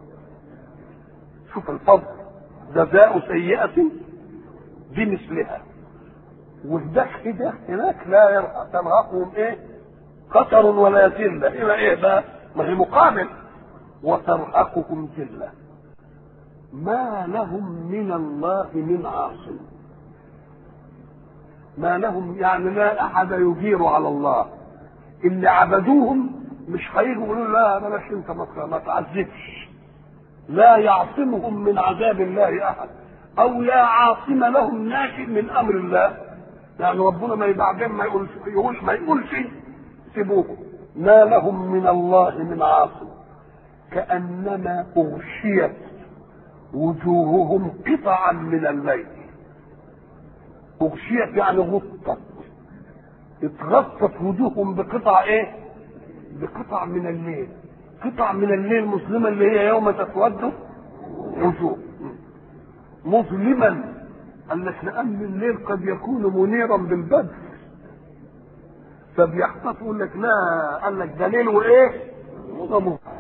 Speaker 1: شوف الفضل جزاء سيئة بمثلها والدفع ده هناك لا ترهقهم ايه قطر ولا ذلة إلى ايه بقى ما هي مقابل وترهقهم ذلة ما لهم من الله من عاصم ما لهم يعني لا احد يجير على الله اللي عبدوهم مش هيجوا يقولوا لا بلاش انت ما تعذبش لا يعصمهم من عذاب الله احد او لا عاصم لهم ناشئ من امر الله يعني ربنا ما بعدين ما يقولش يقول ما يقولش سيبوه ما لهم من الله من عاصم كانما اغشيت وجوههم قطعا من الليل اغشيت يعني غطت اتغطت وجوههم بقطع ايه بقطع من الليل قطع من الليل مسلمة اللي هي يوم تسود وجوه مظلما قال لك لان الليل قد يكون منيرا بالبدر فبيحتفظ يقول لك لا قال لك ده ليل وايه؟ وضمه